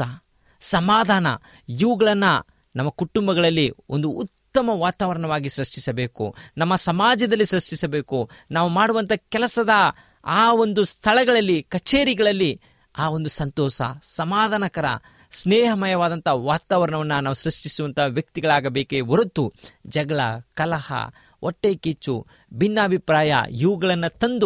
ಸಮಾಧಾನ ಇವುಗಳನ್ನು ನಮ್ಮ ಕುಟುಂಬಗಳಲ್ಲಿ ಒಂದು ಉತ್ತಮ ವಾತಾವರಣವಾಗಿ ಸೃಷ್ಟಿಸಬೇಕು ನಮ್ಮ ಸಮಾಜದಲ್ಲಿ ಸೃಷ್ಟಿಸಬೇಕು ನಾವು ಮಾಡುವಂಥ ಕೆಲಸದ ಆ ಒಂದು ಸ್ಥಳಗಳಲ್ಲಿ ಕಚೇರಿಗಳಲ್ಲಿ ಆ ಒಂದು ಸಂತೋಷ ಸಮಾಧಾನಕರ ಸ್ನೇಹಮಯವಾದಂಥ ವಾತಾವರಣವನ್ನು ನಾವು ಸೃಷ್ಟಿಸುವಂಥ ವ್ಯಕ್ತಿಗಳಾಗಬೇಕೇ ಹೊರತು ಜಗಳ ಕಲಹ ಹೊಟ್ಟೆ ಕಿಚ್ಚು ಭಿನ್ನಾಭಿಪ್ರಾಯ ಇವುಗಳನ್ನು ತಂದು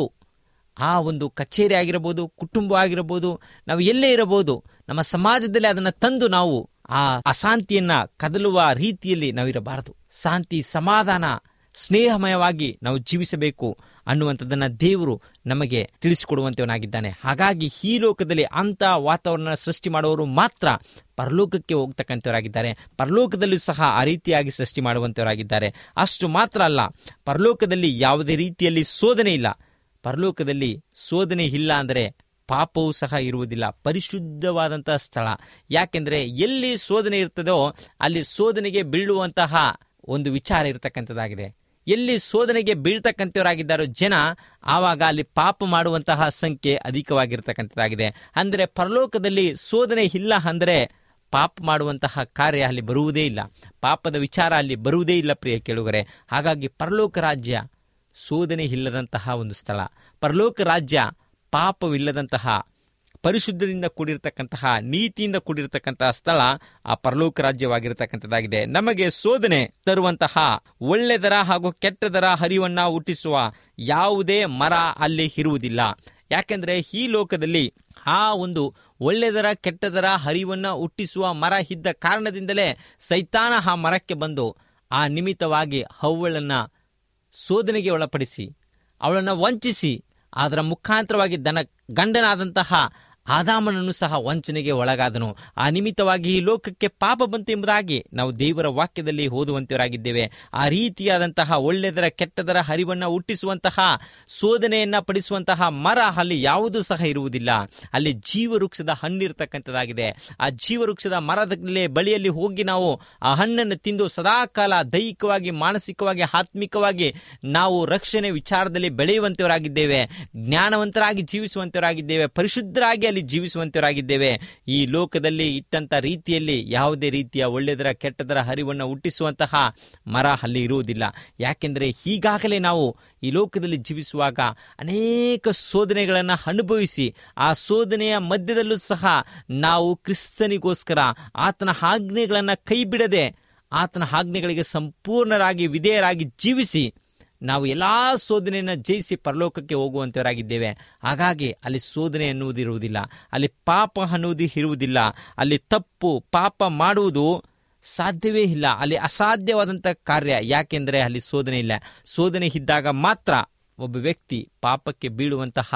ಆ ಒಂದು ಕಚೇರಿ ಆಗಿರಬಹುದು ಕುಟುಂಬ ಆಗಿರಬಹುದು ನಾವು ಎಲ್ಲೇ ಇರಬಹುದು ನಮ್ಮ ಸಮಾಜದಲ್ಲಿ ಅದನ್ನು ತಂದು ನಾವು ಆ ಅಶಾಂತಿಯನ್ನ ಕದಲುವ ರೀತಿಯಲ್ಲಿ ನಾವಿರಬಾರದು ಶಾಂತಿ ಸಮಾಧಾನ ಸ್ನೇಹಮಯವಾಗಿ ನಾವು ಜೀವಿಸಬೇಕು ಅನ್ನುವಂಥದ್ದನ್ನು ದೇವರು ನಮಗೆ ತಿಳಿಸಿಕೊಡುವಂತವನಾಗಿದ್ದಾನೆ ಹಾಗಾಗಿ ಈ ಲೋಕದಲ್ಲಿ ಅಂಥ ವಾತಾವರಣ ಸೃಷ್ಟಿ ಮಾಡುವವರು ಮಾತ್ರ ಪರಲೋಕಕ್ಕೆ ಹೋಗ್ತಕ್ಕಂಥವರಾಗಿದ್ದಾರೆ ಪರಲೋಕದಲ್ಲೂ ಸಹ ಆ ರೀತಿಯಾಗಿ ಸೃಷ್ಟಿ ಮಾಡುವಂಥವರಾಗಿದ್ದಾರೆ ಅಷ್ಟು ಮಾತ್ರ ಅಲ್ಲ ಪರಲೋಕದಲ್ಲಿ ಯಾವುದೇ ರೀತಿಯಲ್ಲಿ ಶೋಧನೆ ಇಲ್ಲ ಪರಲೋಕದಲ್ಲಿ ಶೋಧನೆ ಇಲ್ಲ ಅಂದರೆ ಪಾಪವೂ ಸಹ ಇರುವುದಿಲ್ಲ ಪರಿಶುದ್ಧವಾದಂತಹ ಸ್ಥಳ ಯಾಕೆಂದರೆ ಎಲ್ಲಿ ಶೋಧನೆ ಇರ್ತದೋ ಅಲ್ಲಿ ಶೋಧನೆಗೆ ಬೀಳುವಂತಹ ಒಂದು ವಿಚಾರ ಇರತಕ್ಕಂಥದ್ದಾಗಿದೆ ಎಲ್ಲಿ ಶೋಧನೆಗೆ ಬೀಳ್ತಕ್ಕಂಥವರಾಗಿದ್ದಾರೋ ಜನ ಆವಾಗ ಅಲ್ಲಿ ಪಾಪ ಮಾಡುವಂತಹ ಸಂಖ್ಯೆ ಅಧಿಕವಾಗಿರ್ತಕ್ಕಂಥದ್ದಾಗಿದೆ ಅಂದರೆ ಪರಲೋಕದಲ್ಲಿ ಶೋಧನೆ ಇಲ್ಲ ಅಂದರೆ ಪಾಪ ಮಾಡುವಂತಹ ಕಾರ್ಯ ಅಲ್ಲಿ ಬರುವುದೇ ಇಲ್ಲ ಪಾಪದ ವಿಚಾರ ಅಲ್ಲಿ ಬರುವುದೇ ಇಲ್ಲ ಪ್ರಿಯ ಕೇಳುಗರೆ ಹಾಗಾಗಿ ಪರಲೋಕ ರಾಜ್ಯ ಶೋಧನೆ ಇಲ್ಲದಂತಹ ಒಂದು ಸ್ಥಳ ಪರಲೋಕ ರಾಜ್ಯ ಪಾಪವಿಲ್ಲದಂತಹ ಪರಿಶುದ್ಧದಿಂದ ಕೂಡಿರ್ತಕ್ಕಂತಹ ನೀತಿಯಿಂದ ಕೂಡಿರ್ತಕ್ಕಂತಹ ಸ್ಥಳ ಆ ಪರಲೋಕ ರಾಜ್ಯವಾಗಿರ್ತಕ್ಕಂಥದ್ದಾಗಿದೆ ನಮಗೆ ಶೋಧನೆ ತರುವಂತಹ ಒಳ್ಳೆದರ ಹಾಗೂ ಕೆಟ್ಟದರ ಹರಿವನ್ನ ಹುಟ್ಟಿಸುವ ಯಾವುದೇ ಮರ ಅಲ್ಲಿ ಇರುವುದಿಲ್ಲ ಯಾಕೆಂದ್ರೆ ಈ ಲೋಕದಲ್ಲಿ ಆ ಒಂದು ಒಳ್ಳೆದರ ಕೆಟ್ಟದರ ಹರಿವನ್ನ ಹುಟ್ಟಿಸುವ ಮರ ಇದ್ದ ಕಾರಣದಿಂದಲೇ ಸೈತಾನ ಆ ಮರಕ್ಕೆ ಬಂದು ಆ ನಿಮಿತ್ತವಾಗಿ ಹವ್ವಳನ್ನ ಶೋಧನೆಗೆ ಒಳಪಡಿಸಿ ಅವಳನ್ನು ವಂಚಿಸಿ ಅದರ ಮುಖಾಂತರವಾಗಿ ದನ ಗಂಡನಾದಂತಹ ಆದಾಮನನ್ನು ಸಹ ವಂಚನೆಗೆ ಒಳಗಾದನು ಆ ನಿಮಿತ್ತವಾಗಿ ಈ ಲೋಕಕ್ಕೆ ಪಾಪ ಬಂತು ಎಂಬುದಾಗಿ ನಾವು ದೇವರ ವಾಕ್ಯದಲ್ಲಿ ಓದುವಂತವರಾಗಿದ್ದೇವೆ ಆ ರೀತಿಯಾದಂತಹ ಒಳ್ಳೆದರ ಕೆಟ್ಟದರ ಹರಿವನ್ನು ಹುಟ್ಟಿಸುವಂತಹ ಶೋಧನೆಯನ್ನ ಪಡಿಸುವಂತಹ ಮರ ಅಲ್ಲಿ ಯಾವುದೂ ಸಹ ಇರುವುದಿಲ್ಲ ಅಲ್ಲಿ ಜೀವವೃಕ್ಷದ ಹಣ್ಣಿರ್ತಕ್ಕಂಥದ್ದಾಗಿದೆ ಆ ಜೀವವೃಕ್ಷದ ಮರದಲ್ಲಿ ಬಳಿಯಲ್ಲಿ ಹೋಗಿ ನಾವು ಆ ಹಣ್ಣನ್ನು ತಿಂದು ಸದಾಕಾಲ ದೈಹಿಕವಾಗಿ ಮಾನಸಿಕವಾಗಿ ಆತ್ಮಿಕವಾಗಿ ನಾವು ರಕ್ಷಣೆ ವಿಚಾರದಲ್ಲಿ ಬೆಳೆಯುವಂತವರಾಗಿದ್ದೇವೆ ಜ್ಞಾನವಂತರಾಗಿ ಜೀವಿಸುವಂತವರಾಗಿದ್ದೇವೆ ಪರಿಶುದ್ಧರಾಗಿ ಅಲ್ಲಿ ಜೀವಿಸುವಂತವರಾಗಿದ್ದೇವೆ ಈ ಲೋಕದಲ್ಲಿ ಇಟ್ಟಂತ ರೀತಿಯಲ್ಲಿ ಯಾವುದೇ ರೀತಿಯ ಒಳ್ಳೆದರ ಕೆಟ್ಟದರ ಹರಿವನ್ನು ಹುಟ್ಟಿಸುವಂತಹ ಮರ ಅಲ್ಲಿ ಇರುವುದಿಲ್ಲ ಯಾಕೆಂದರೆ ಈಗಾಗಲೇ ನಾವು ಈ ಲೋಕದಲ್ಲಿ ಜೀವಿಸುವಾಗ ಅನೇಕ ಶೋಧನೆಗಳನ್ನು ಅನುಭವಿಸಿ ಆ ಶೋಧನೆಯ ಮಧ್ಯದಲ್ಲೂ ಸಹ ನಾವು ಕ್ರಿಸ್ತನಿಗೋಸ್ಕರ ಆತನ ಆಜ್ಞೆಗಳನ್ನು ಕೈ ಬಿಡದೆ ಆತನ ಆಜ್ಞೆಗಳಿಗೆ ಸಂಪೂರ್ಣರಾಗಿ ವಿಧೇಯರಾಗಿ ಜೀವಿಸಿ ನಾವು ಎಲ್ಲ ಶೋಧನೆಯನ್ನು ಜಯಿಸಿ ಪರಲೋಕಕ್ಕೆ ಹೋಗುವಂತವರಾಗಿದ್ದೇವೆ ಹಾಗಾಗಿ ಅಲ್ಲಿ ಶೋಧನೆ ಅನ್ನುವುದು ಇರುವುದಿಲ್ಲ ಅಲ್ಲಿ ಪಾಪ ಅನ್ನುವುದು ಇರುವುದಿಲ್ಲ ಅಲ್ಲಿ ತಪ್ಪು ಪಾಪ ಮಾಡುವುದು ಸಾಧ್ಯವೇ ಇಲ್ಲ ಅಲ್ಲಿ ಅಸಾಧ್ಯವಾದಂಥ ಕಾರ್ಯ ಯಾಕೆಂದರೆ ಅಲ್ಲಿ ಶೋಧನೆ ಇಲ್ಲ ಶೋಧನೆ ಇದ್ದಾಗ ಮಾತ್ರ ಒಬ್ಬ ವ್ಯಕ್ತಿ ಪಾಪಕ್ಕೆ ಬೀಳುವಂತಹ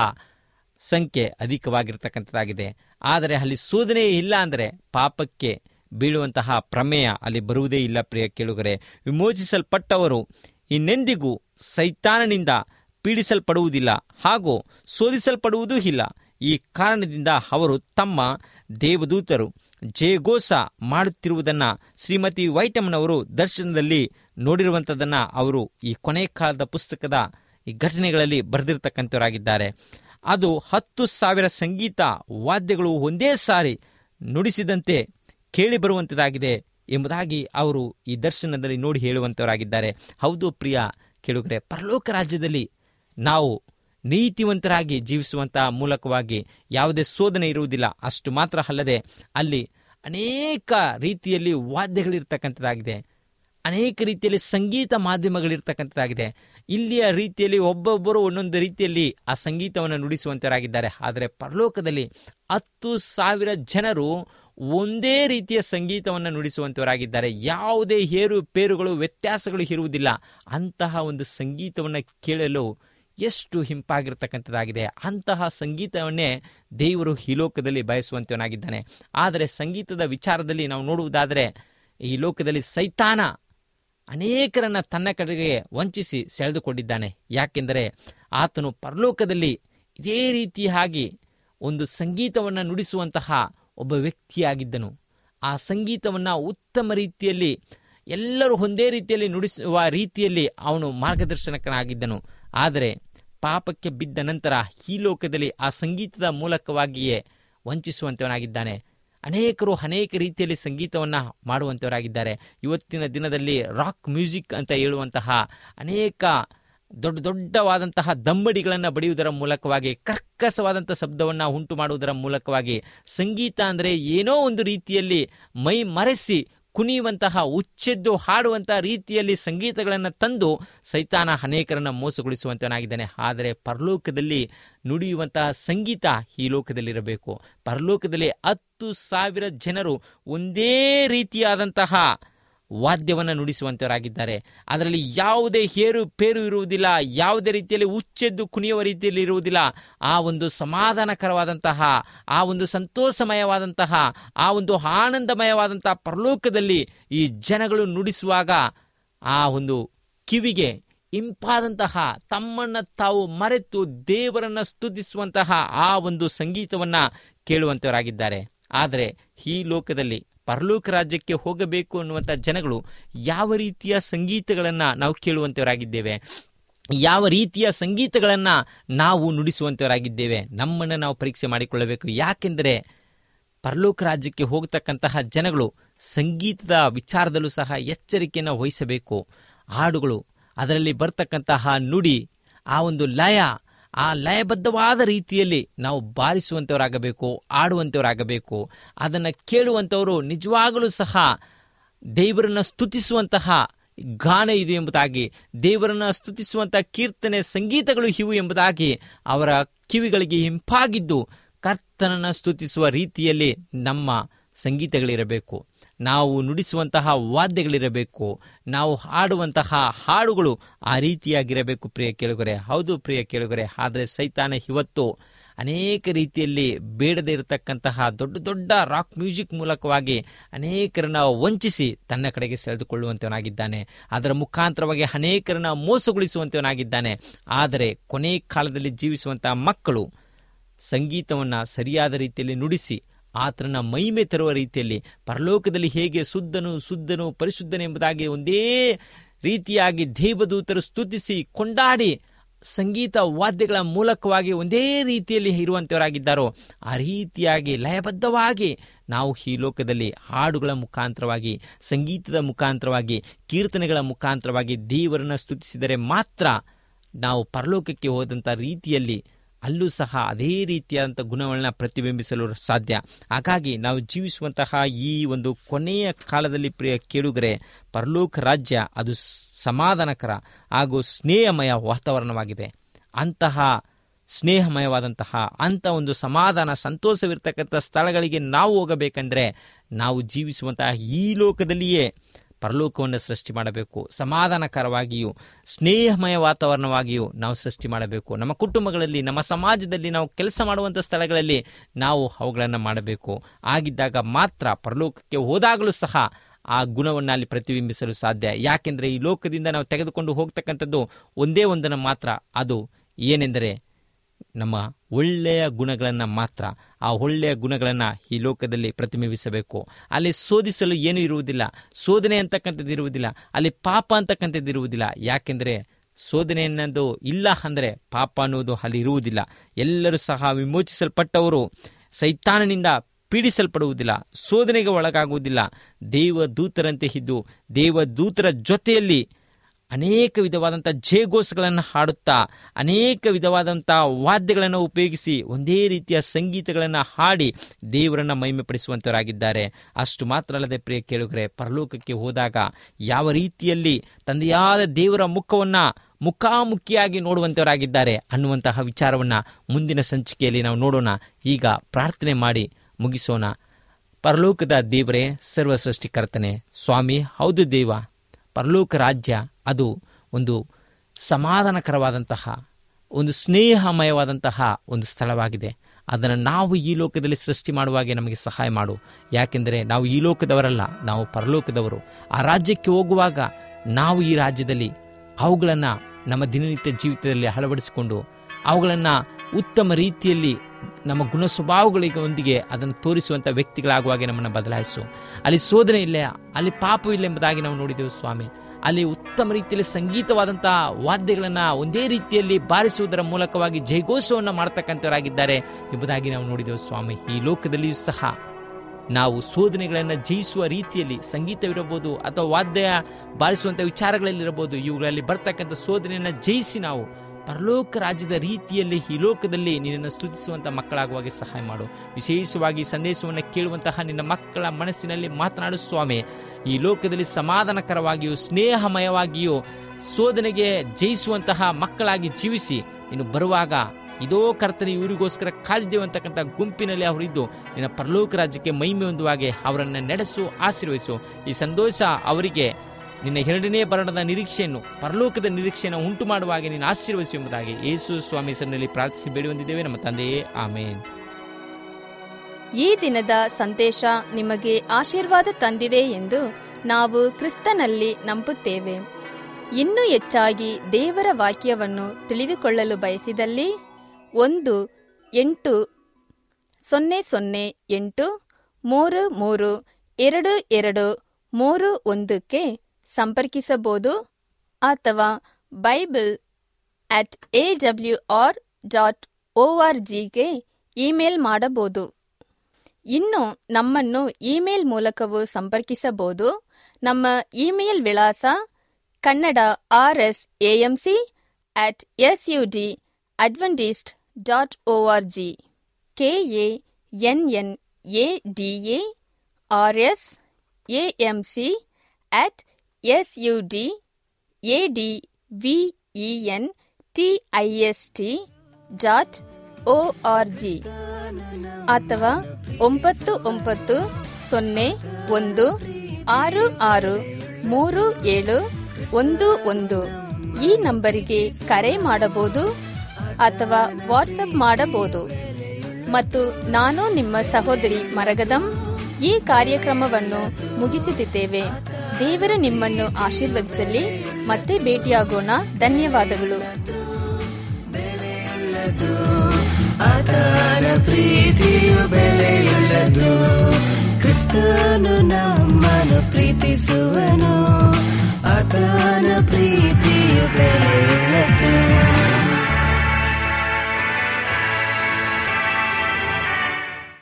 ಸಂಖ್ಯೆ ಅಧಿಕವಾಗಿರ್ತಕ್ಕಂಥದ್ದಾಗಿದೆ ಆದರೆ ಅಲ್ಲಿ ಶೋಧನೆ ಇಲ್ಲ ಅಂದರೆ ಪಾಪಕ್ಕೆ ಬೀಳುವಂತಹ ಪ್ರಮೇಯ ಅಲ್ಲಿ ಬರುವುದೇ ಇಲ್ಲ ಪ್ರಿಯ ಕೇಳುಗರೆ ವಿಮೋಚಿಸಲ್ಪಟ್ಟವರು ಇನ್ನೆಂದಿಗೂ ಸೈತಾನನಿಂದ ಪೀಡಿಸಲ್ಪಡುವುದಿಲ್ಲ ಹಾಗೂ ಶೋಧಿಸಲ್ಪಡುವುದೂ ಇಲ್ಲ ಈ ಕಾರಣದಿಂದ ಅವರು ತಮ್ಮ ದೇವದೂತರು ಜಯಘೋಷ ಮಾಡುತ್ತಿರುವುದನ್ನು ಶ್ರೀಮತಿ ವೈಟಮ್ನವರು ದರ್ಶನದಲ್ಲಿ ನೋಡಿರುವಂಥದ್ದನ್ನು ಅವರು ಈ ಕೊನೆ ಕಾಲದ ಪುಸ್ತಕದ ಈ ಘಟನೆಗಳಲ್ಲಿ ಬರೆದಿರ್ತಕ್ಕಂಥವರಾಗಿದ್ದಾರೆ ಅದು ಹತ್ತು ಸಾವಿರ ಸಂಗೀತ ವಾದ್ಯಗಳು ಒಂದೇ ಸಾರಿ ನುಡಿಸಿದಂತೆ ಕೇಳಿ ಬರುವಂಥದ್ದಾಗಿದೆ ಎಂಬುದಾಗಿ ಅವರು ಈ ದರ್ಶನದಲ್ಲಿ ನೋಡಿ ಹೇಳುವಂಥವರಾಗಿದ್ದಾರೆ ಹೌದು ಪ್ರಿಯ ಕೇಳುಗರೆ ಪರಲೋಕ ರಾಜ್ಯದಲ್ಲಿ ನಾವು ನೀತಿವಂತರಾಗಿ ಜೀವಿಸುವಂತಹ ಮೂಲಕವಾಗಿ ಯಾವುದೇ ಶೋಧನೆ ಇರುವುದಿಲ್ಲ ಅಷ್ಟು ಮಾತ್ರ ಅಲ್ಲದೆ ಅಲ್ಲಿ ಅನೇಕ ರೀತಿಯಲ್ಲಿ ವಾದ್ಯಗಳಿರ್ತಕ್ಕಂಥದ್ದಾಗಿದೆ ಅನೇಕ ರೀತಿಯಲ್ಲಿ ಸಂಗೀತ ಮಾಧ್ಯಮಗಳಿರ್ತಕ್ಕಂಥದ್ದಾಗಿದೆ ಇಲ್ಲಿಯ ರೀತಿಯಲ್ಲಿ ಒಬ್ಬೊಬ್ಬರು ಒಂದೊಂದು ರೀತಿಯಲ್ಲಿ ಆ ಸಂಗೀತವನ್ನು ನುಡಿಸುವಂತರಾಗಿದ್ದಾರೆ ಆದರೆ ಪರಲೋಕದಲ್ಲಿ ಹತ್ತು ಸಾವಿರ ಜನರು ಒಂದೇ ರೀತಿಯ ಸಂಗೀತವನ್ನು ನುಡಿಸುವಂತವರಾಗಿದ್ದಾರೆ ಯಾವುದೇ ಏರು ಪೇರುಗಳು ವ್ಯತ್ಯಾಸಗಳು ಇರುವುದಿಲ್ಲ ಅಂತಹ ಒಂದು ಸಂಗೀತವನ್ನು ಕೇಳಲು ಎಷ್ಟು ಹಿಂಪಾಗಿರ್ತಕ್ಕಂಥದ್ದಾಗಿದೆ ಅಂತಹ ಸಂಗೀತವನ್ನೇ ದೇವರು ಈ ಲೋಕದಲ್ಲಿ ಬಯಸುವಂತವನಾಗಿದ್ದಾನೆ ಆದರೆ ಸಂಗೀತದ ವಿಚಾರದಲ್ಲಿ ನಾವು ನೋಡುವುದಾದರೆ ಈ ಲೋಕದಲ್ಲಿ ಸೈತಾನ ಅನೇಕರನ್ನ ತನ್ನ ಕಡೆಗೆ ವಂಚಿಸಿ ಸೆಳೆದುಕೊಂಡಿದ್ದಾನೆ ಯಾಕೆಂದರೆ ಆತನು ಪರಲೋಕದಲ್ಲಿ ಇದೇ ರೀತಿಯಾಗಿ ಒಂದು ಸಂಗೀತವನ್ನು ನುಡಿಸುವಂತಹ ಒಬ್ಬ ವ್ಯಕ್ತಿಯಾಗಿದ್ದನು ಆ ಸಂಗೀತವನ್ನು ಉತ್ತಮ ರೀತಿಯಲ್ಲಿ ಎಲ್ಲರೂ ಒಂದೇ ರೀತಿಯಲ್ಲಿ ನುಡಿಸುವ ರೀತಿಯಲ್ಲಿ ಅವನು ಮಾರ್ಗದರ್ಶನಕನಾಗಿದ್ದನು ಆದರೆ ಪಾಪಕ್ಕೆ ಬಿದ್ದ ನಂತರ ಈ ಲೋಕದಲ್ಲಿ ಆ ಸಂಗೀತದ ಮೂಲಕವಾಗಿಯೇ ವಂಚಿಸುವಂತವನಾಗಿದ್ದಾನೆ ಅನೇಕರು ಅನೇಕ ರೀತಿಯಲ್ಲಿ ಸಂಗೀತವನ್ನು ಮಾಡುವಂಥವರಾಗಿದ್ದಾರೆ ಇವತ್ತಿನ ದಿನದಲ್ಲಿ ರಾಕ್ ಮ್ಯೂಸಿಕ್ ಅಂತ ಹೇಳುವಂತಹ ಅನೇಕ ದೊಡ್ಡ ದೊಡ್ಡವಾದಂತಹ ದಂಬಡಿಗಳನ್ನು ಬಡಿಯುವುದರ ಮೂಲಕವಾಗಿ ಕರ್ಕಸವಾದಂಥ ಶಬ್ದವನ್ನು ಉಂಟು ಮಾಡುವುದರ ಮೂಲಕವಾಗಿ ಸಂಗೀತ ಅಂದರೆ ಏನೋ ಒಂದು ರೀತಿಯಲ್ಲಿ ಮೈ ಮರೆಸಿ ಕುಣಿಯುವಂತಹ ಉಚ್ಚೆದ್ದು ಹಾಡುವಂತಹ ರೀತಿಯಲ್ಲಿ ಸಂಗೀತಗಳನ್ನು ತಂದು ಸೈತಾನ ಅನೇಕರನ್ನ ಮೋಸಗೊಳಿಸುವಂತನಾಗಿದ್ದಾನೆ ಆದರೆ ಪರಲೋಕದಲ್ಲಿ ನುಡಿಯುವಂತಹ ಸಂಗೀತ ಈ ಲೋಕದಲ್ಲಿರಬೇಕು ಪರಲೋಕದಲ್ಲಿ ಹತ್ತು ಸಾವಿರ ಜನರು ಒಂದೇ ರೀತಿಯಾದಂತಹ ವಾದ್ಯವನ್ನು ನುಡಿಸುವಂತವರಾಗಿದ್ದಾರೆ ಅದರಲ್ಲಿ ಯಾವುದೇ ಏರು ಪೇರು ಇರುವುದಿಲ್ಲ ಯಾವುದೇ ರೀತಿಯಲ್ಲಿ ಉಚ್ಚೆದ್ದು ಕುಣಿಯುವ ರೀತಿಯಲ್ಲಿ ಇರುವುದಿಲ್ಲ ಆ ಒಂದು ಸಮಾಧಾನಕರವಾದಂತಹ ಆ ಒಂದು ಸಂತೋಷಮಯವಾದಂತಹ ಆ ಒಂದು ಆನಂದಮಯವಾದಂತಹ ಪರಲೋಕದಲ್ಲಿ ಈ ಜನಗಳು ನುಡಿಸುವಾಗ ಆ ಒಂದು ಕಿವಿಗೆ ಇಂಪಾದಂತಹ ತಮ್ಮನ್ನ ತಾವು ಮರೆತು ದೇವರನ್ನ ಸ್ತುತಿಸುವಂತಹ ಆ ಒಂದು ಸಂಗೀತವನ್ನ ಕೇಳುವಂತವರಾಗಿದ್ದಾರೆ ಆದರೆ ಈ ಲೋಕದಲ್ಲಿ ಪರಲೋಕ ರಾಜ್ಯಕ್ಕೆ ಹೋಗಬೇಕು ಅನ್ನುವಂಥ ಜನಗಳು ಯಾವ ರೀತಿಯ ಸಂಗೀತಗಳನ್ನು ನಾವು ಕೇಳುವಂತವರಾಗಿದ್ದೇವೆ ಯಾವ ರೀತಿಯ ಸಂಗೀತಗಳನ್ನು ನಾವು ನುಡಿಸುವಂತವರಾಗಿದ್ದೇವೆ ನಮ್ಮನ್ನು ನಾವು ಪರೀಕ್ಷೆ ಮಾಡಿಕೊಳ್ಳಬೇಕು ಯಾಕೆಂದರೆ ಪರಲೋಕ ರಾಜ್ಯಕ್ಕೆ ಹೋಗತಕ್ಕಂತಹ ಜನಗಳು ಸಂಗೀತದ ವಿಚಾರದಲ್ಲೂ ಸಹ ಎಚ್ಚರಿಕೆಯನ್ನು ವಹಿಸಬೇಕು ಹಾಡುಗಳು ಅದರಲ್ಲಿ ಬರ್ತಕ್ಕಂತಹ ನುಡಿ ಆ ಒಂದು ಲಯ ಆ ಲಯಬದ್ಧವಾದ ರೀತಿಯಲ್ಲಿ ನಾವು ಬಾರಿಸುವಂಥವರಾಗಬೇಕು ಆಡುವಂಥವರಾಗಬೇಕು ಅದನ್ನು ಕೇಳುವಂಥವರು ನಿಜವಾಗಲೂ ಸಹ ದೇವರನ್ನು ಸ್ತುತಿಸುವಂತಹ ಗಾನ ಇದೆ ಎಂಬುದಾಗಿ ದೇವರನ್ನು ಸ್ತುತಿಸುವಂಥ ಕೀರ್ತನೆ ಸಂಗೀತಗಳು ಇವು ಎಂಬುದಾಗಿ ಅವರ ಕಿವಿಗಳಿಗೆ ಹಿಂಪಾಗಿದ್ದು ಕರ್ತನನ್ನು ಸ್ತುತಿಸುವ ರೀತಿಯಲ್ಲಿ ನಮ್ಮ ಸಂಗೀತಗಳಿರಬೇಕು ನಾವು ನುಡಿಸುವಂತಹ ವಾದ್ಯಗಳಿರಬೇಕು ನಾವು ಹಾಡುವಂತಹ ಹಾಡುಗಳು ಆ ರೀತಿಯಾಗಿರಬೇಕು ಪ್ರಿಯ ಕೇಳುಗರೆ ಹೌದು ಪ್ರಿಯ ಕೇಳುಗರೆ ಆದರೆ ಸೈತಾನ ಇವತ್ತು ಅನೇಕ ರೀತಿಯಲ್ಲಿ ಬೇಡದೇ ಇರತಕ್ಕಂತಹ ದೊಡ್ಡ ದೊಡ್ಡ ರಾಕ್ ಮ್ಯೂಸಿಕ್ ಮೂಲಕವಾಗಿ ಅನೇಕರನ್ನ ವಂಚಿಸಿ ತನ್ನ ಕಡೆಗೆ ಸೆಳೆದುಕೊಳ್ಳುವಂತವನಾಗಿದ್ದಾನೆ ಅದರ ಮುಖಾಂತರವಾಗಿ ಅನೇಕರನ್ನ ಮೋಸಗೊಳಿಸುವಂತವನಾಗಿದ್ದಾನೆ ಆದರೆ ಕೊನೆ ಕಾಲದಲ್ಲಿ ಜೀವಿಸುವಂತಹ ಮಕ್ಕಳು ಸಂಗೀತವನ್ನು ಸರಿಯಾದ ರೀತಿಯಲ್ಲಿ ನುಡಿಸಿ ಆತನ ಮಹಿಮೆ ತರುವ ರೀತಿಯಲ್ಲಿ ಪರಲೋಕದಲ್ಲಿ ಹೇಗೆ ಶುದ್ಧನು ಶುದ್ಧನು ಪರಿಶುದ್ಧನು ಎಂಬುದಾಗಿ ಒಂದೇ ರೀತಿಯಾಗಿ ದೇವದೂತರು ಸ್ತುತಿಸಿ ಕೊಂಡಾಡಿ ಸಂಗೀತ ವಾದ್ಯಗಳ ಮೂಲಕವಾಗಿ ಒಂದೇ ರೀತಿಯಲ್ಲಿ ಇರುವಂತವರಾಗಿದ್ದಾರೋ ಆ ರೀತಿಯಾಗಿ ಲಯಬದ್ಧವಾಗಿ ನಾವು ಈ ಲೋಕದಲ್ಲಿ ಹಾಡುಗಳ ಮುಖಾಂತರವಾಗಿ ಸಂಗೀತದ ಮುಖಾಂತರವಾಗಿ ಕೀರ್ತನೆಗಳ ಮುಖಾಂತರವಾಗಿ ದೇವರನ್ನು ಸ್ತುತಿಸಿದರೆ ಮಾತ್ರ ನಾವು ಪರಲೋಕಕ್ಕೆ ಹೋದಂಥ ರೀತಿಯಲ್ಲಿ ಅಲ್ಲೂ ಸಹ ಅದೇ ರೀತಿಯಾದಂಥ ಗುಣಗಳನ್ನ ಪ್ರತಿಬಿಂಬಿಸಲು ಸಾಧ್ಯ ಹಾಗಾಗಿ ನಾವು ಜೀವಿಸುವಂತಹ ಈ ಒಂದು ಕೊನೆಯ ಕಾಲದಲ್ಲಿ ಪ್ರಿಯ ಕೇಳುಗರೆ ಪರಲೋಕ ರಾಜ್ಯ ಅದು ಸಮಾಧಾನಕರ ಹಾಗೂ ಸ್ನೇಹಮಯ ವಾತಾವರಣವಾಗಿದೆ ಅಂತಹ ಸ್ನೇಹಮಯವಾದಂತಹ ಅಂಥ ಒಂದು ಸಮಾಧಾನ ಸಂತೋಷವಿರ್ತಕ್ಕಂಥ ಸ್ಥಳಗಳಿಗೆ ನಾವು ಹೋಗಬೇಕಂದ್ರೆ ನಾವು ಜೀವಿಸುವಂತಹ ಈ ಲೋಕದಲ್ಲಿಯೇ ಪರಲೋಕವನ್ನು ಸೃಷ್ಟಿ ಮಾಡಬೇಕು ಸಮಾಧಾನಕರವಾಗಿಯೂ ಸ್ನೇಹಮಯ ವಾತಾವರಣವಾಗಿಯೂ ನಾವು ಸೃಷ್ಟಿ ಮಾಡಬೇಕು ನಮ್ಮ ಕುಟುಂಬಗಳಲ್ಲಿ ನಮ್ಮ ಸಮಾಜದಲ್ಲಿ ನಾವು ಕೆಲಸ ಮಾಡುವಂಥ ಸ್ಥಳಗಳಲ್ಲಿ ನಾವು ಅವುಗಳನ್ನು ಮಾಡಬೇಕು ಆಗಿದ್ದಾಗ ಮಾತ್ರ ಪರಲೋಕಕ್ಕೆ ಹೋದಾಗಲೂ ಸಹ ಆ ಗುಣವನ್ನು ಅಲ್ಲಿ ಪ್ರತಿಬಿಂಬಿಸಲು ಸಾಧ್ಯ ಯಾಕೆಂದರೆ ಈ ಲೋಕದಿಂದ ನಾವು ತೆಗೆದುಕೊಂಡು ಹೋಗ್ತಕ್ಕಂಥದ್ದು ಒಂದೇ ಒಂದನ್ನು ಮಾತ್ರ ಅದು ಏನೆಂದರೆ ನಮ್ಮ ಒಳ್ಳೆಯ ಗುಣಗಳನ್ನು ಮಾತ್ರ ಆ ಒಳ್ಳೆಯ ಗುಣಗಳನ್ನು ಈ ಲೋಕದಲ್ಲಿ ಪ್ರತಿಬಿಂಬಿಸಬೇಕು ಅಲ್ಲಿ ಶೋಧಿಸಲು ಏನೂ ಇರುವುದಿಲ್ಲ ಶೋಧನೆ ಅಂತಕ್ಕಂಥದ್ದು ಇರುವುದಿಲ್ಲ ಅಲ್ಲಿ ಪಾಪ ಅಂತಕ್ಕಂಥದ್ದು ಇರುವುದಿಲ್ಲ ಯಾಕೆಂದರೆ ಶೋಧನೆ ಅನ್ನೋದು ಇಲ್ಲ ಅಂದರೆ ಪಾಪ ಅನ್ನೋದು ಅಲ್ಲಿ ಇರುವುದಿಲ್ಲ ಎಲ್ಲರೂ ಸಹ ವಿಮೋಚಿಸಲ್ಪಟ್ಟವರು ಸೈತಾನನಿಂದ ಪೀಡಿಸಲ್ಪಡುವುದಿಲ್ಲ ಶೋಧನೆಗೆ ಒಳಗಾಗುವುದಿಲ್ಲ ದೇವದೂತರಂತೆ ಇದ್ದು ದೇವದೂತರ ಜೊತೆಯಲ್ಲಿ ಅನೇಕ ವಿಧವಾದಂಥ ಜೇಗೋಸ್ಗಳನ್ನು ಹಾಡುತ್ತಾ ಅನೇಕ ವಿಧವಾದಂಥ ವಾದ್ಯಗಳನ್ನು ಉಪಯೋಗಿಸಿ ಒಂದೇ ರೀತಿಯ ಸಂಗೀತಗಳನ್ನು ಹಾಡಿ ದೇವರನ್ನು ಮಹಿಮೆಪಡಿಸುವಂತವರಾಗಿದ್ದಾರೆ ಅಷ್ಟು ಮಾತ್ರ ಅಲ್ಲದೆ ಪ್ರಿಯ ಕೇಳುಗರೆ ಪರಲೋಕಕ್ಕೆ ಹೋದಾಗ ಯಾವ ರೀತಿಯಲ್ಲಿ ತಂದೆಯಾದ ದೇವರ ಮುಖವನ್ನು ಮುಖಾಮುಖಿಯಾಗಿ ನೋಡುವಂತವರಾಗಿದ್ದಾರೆ ಅನ್ನುವಂತಹ ವಿಚಾರವನ್ನು ಮುಂದಿನ ಸಂಚಿಕೆಯಲ್ಲಿ ನಾವು ನೋಡೋಣ ಈಗ ಪ್ರಾರ್ಥನೆ ಮಾಡಿ ಮುಗಿಸೋಣ ಪರಲೋಕದ ದೇವರೇ ಸರ್ವ ಸೃಷ್ಟಿಕರ್ತನೆ ಸ್ವಾಮಿ ಹೌದು ದೇವ ಪರಲೋಕ ರಾಜ್ಯ ಅದು ಒಂದು ಸಮಾಧಾನಕರವಾದಂತಹ ಒಂದು ಸ್ನೇಹಮಯವಾದಂತಹ ಒಂದು ಸ್ಥಳವಾಗಿದೆ ಅದನ್ನು ನಾವು ಈ ಲೋಕದಲ್ಲಿ ಸೃಷ್ಟಿ ಮಾಡುವಾಗೆ ನಮಗೆ ಸಹಾಯ ಮಾಡು ಯಾಕೆಂದರೆ ನಾವು ಈ ಲೋಕದವರಲ್ಲ ನಾವು ಪರಲೋಕದವರು ಆ ರಾಜ್ಯಕ್ಕೆ ಹೋಗುವಾಗ ನಾವು ಈ ರಾಜ್ಯದಲ್ಲಿ ಅವುಗಳನ್ನು ನಮ್ಮ ದಿನನಿತ್ಯ ಜೀವಿತದಲ್ಲಿ ಅಳವಡಿಸಿಕೊಂಡು ಅವುಗಳನ್ನು ಉತ್ತಮ ರೀತಿಯಲ್ಲಿ ನಮ್ಮ ಗುಣ ಸ್ವಭಾವಗಳಿಗೆ ಒಂದಿಗೆ ಅದನ್ನು ತೋರಿಸುವಂಥ ವ್ಯಕ್ತಿಗಳಾಗುವಾಗೆ ನಮ್ಮನ್ನು ಬದಲಾಯಿಸು ಅಲ್ಲಿ ಶೋಧನೆ ಇಲ್ಲ ಅಲ್ಲಿ ಪಾಪವಿಲ್ಲ ಎಂಬುದಾಗಿ ನಾವು ನೋಡಿದೆವು ಸ್ವಾಮಿ ಅಲ್ಲಿ ಉತ್ತಮ ರೀತಿಯಲ್ಲಿ ಸಂಗೀತವಾದಂಥ ವಾದ್ಯಗಳನ್ನು ಒಂದೇ ರೀತಿಯಲ್ಲಿ ಬಾರಿಸುವುದರ ಮೂಲಕವಾಗಿ ಜಯಘೋಷವನ್ನು ಮಾಡ್ತಕ್ಕಂಥವರಾಗಿದ್ದಾರೆ ಎಂಬುದಾಗಿ ನಾವು ನೋಡಿದೆವು ಸ್ವಾಮಿ ಈ ಲೋಕದಲ್ಲಿಯೂ ಸಹ ನಾವು ಶೋಧನೆಗಳನ್ನು ಜಯಿಸುವ ರೀತಿಯಲ್ಲಿ ಸಂಗೀತವಿರಬಹುದು ಅಥವಾ ವಾದ್ಯ ಬಾರಿಸುವಂಥ ವಿಚಾರಗಳಲ್ಲಿರಬಹುದು ಇವುಗಳಲ್ಲಿ ಬರ್ತಕ್ಕಂಥ ಶೋಧನೆಯನ್ನು ಜಯಿಸಿ ನಾವು ಪರಲೋಕ ರಾಜ್ಯದ ರೀತಿಯಲ್ಲಿ ಈ ಲೋಕದಲ್ಲಿ ನಿನ್ನನ್ನು ಸ್ತುತಿಸುವಂಥ ಮಕ್ಕಳಾಗುವಾಗೆ ಸಹಾಯ ಮಾಡು ವಿಶೇಷವಾಗಿ ಸಂದೇಶವನ್ನು ಕೇಳುವಂತಹ ನಿನ್ನ ಮಕ್ಕಳ ಮನಸ್ಸಿನಲ್ಲಿ ಮಾತನಾಡು ಸ್ವಾಮಿ ಈ ಲೋಕದಲ್ಲಿ ಸಮಾಧಾನಕರವಾಗಿಯೂ ಸ್ನೇಹಮಯವಾಗಿಯೂ ಶೋಧನೆಗೆ ಜಯಿಸುವಂತಹ ಮಕ್ಕಳಾಗಿ ಜೀವಿಸಿ ಇನ್ನು ಬರುವಾಗ ಇದೋ ಕರ್ತನೆ ಇವರಿಗೋಸ್ಕರ ಕಾದಿದ್ದೇವೆ ಅಂತಕ್ಕಂಥ ಗುಂಪಿನಲ್ಲಿ ಅವರಿದ್ದು ನಿನ್ನ ಪರಲೋಕ ರಾಜ್ಯಕ್ಕೆ ಮಹಿಮೆ ಹೊಂದುವಾಗೆ ಅವರನ್ನು ನಡೆಸು ಆಶೀರ್ವಹಿಸು ಈ ಸಂತೋಷ ಅವರಿಗೆ ನಿನ್ನ ಎರಡನೇ ಬರಣದ ನಿರೀಕ್ಷೆಯನ್ನು ಪರಲೋಕದ ನಿರೀಕ್ಷೆಯನ್ನು ಉಂಟು ಮಾಡುವ ಹಾಗೆ ನೀನು ಆಶೀರ್ವದಿಸು ಎಂಬುದಾಗಿ ಯೇಸು ಸ್ವಾಮಿ ಹೆಸರಿನಲ್ಲಿ ಪ್ರಾರ್ಥಿಸಿ ಬೇಡಿ ಹೊಂದಿದ್ದೇವೆ ನಮ್ಮ ತಂದೆಯೇ ಆಮೇನ್ ಈ ದಿನದ ಸಂದೇಶ ನಿಮಗೆ ಆಶೀರ್ವಾದ ತಂದಿದೆ ಎಂದು ನಾವು ಕ್ರಿಸ್ತನಲ್ಲಿ ನಂಬುತ್ತೇವೆ ಇನ್ನೂ ಹೆಚ್ಚಾಗಿ ದೇವರ ವಾಕ್ಯವನ್ನು ತಿಳಿದುಕೊಳ್ಳಲು ಬಯಸಿದಲ್ಲಿ ಒಂದು ಎಂಟು ಸೊನ್ನೆ ಸೊನ್ನೆ ಎಂಟು ಮೂರು ಮೂರು ಎರಡು ಎರಡು ಮೂರು ಒಂದಕ್ಕೆ ಸಂಪರ್ಕಿಸಬಹುದು ಅಥವಾ Bible at A W R dot O R ಜಿಗೆ ಇಮೇಲ್ ಮಾಡಬಹುದು ಇನ್ನು ನಮ್ಮನ್ನು ಇಮೇಲ್ ಮೂಲಕವೂ ಸಂಪರ್ಕಿಸಬಹುದು ನಮ್ಮ ಇಮೇಲ್ ವಿಳಾಸ Kannada R S AMC at S U D Adventist dot O R G K A N N A D A R S AMC at S U D A D V E N T I S T dot O R G ಅಥವಾ ಒಂಬತ್ತು ಒಂಬತ್ತು ಸೊನ್ನೆ ಒಂದು ಆರು ಆರು ಮೂರು ಏಳು ಒಂದು ಒಂದು ಈ ನಂಬರಿಗೆ ಕರೆ ಮಾಡಬಹುದು ಅಥವಾ ವಾಟ್ಸಪ್ ಮಾಡಬಹುದು ಮತ್ತು ನಾನು ನಿಮ್ಮ ಸಹೋದರಿ ಮರಗದಂ ಈ ಕಾರ್ಯಕ್ರಮವನ್ನು ಮುಗಿಸುತ್ತಿದ್ದೇವೆ ದೇವರು ನಿಮ್ಮನ್ನು ಆಶೀರ್ವದಿಸಲಿ ಮತ್ತೆ ಭೇಟಿಯಾಗೋಣ ಧನ್ಯವಾದಗಳು ಆತನ ಪ್ರೀತಿಯು ಬೆಲೆಯುಳ್ಳದು ಕ್ರಿಸ್ತನು ನಮ್ಮನ್ನು ಪ್ರೀತಿಸುವನು ಆತನ ಪ್ರೀತಿಯು ಬೆಲೆಯುಳ್ಳದು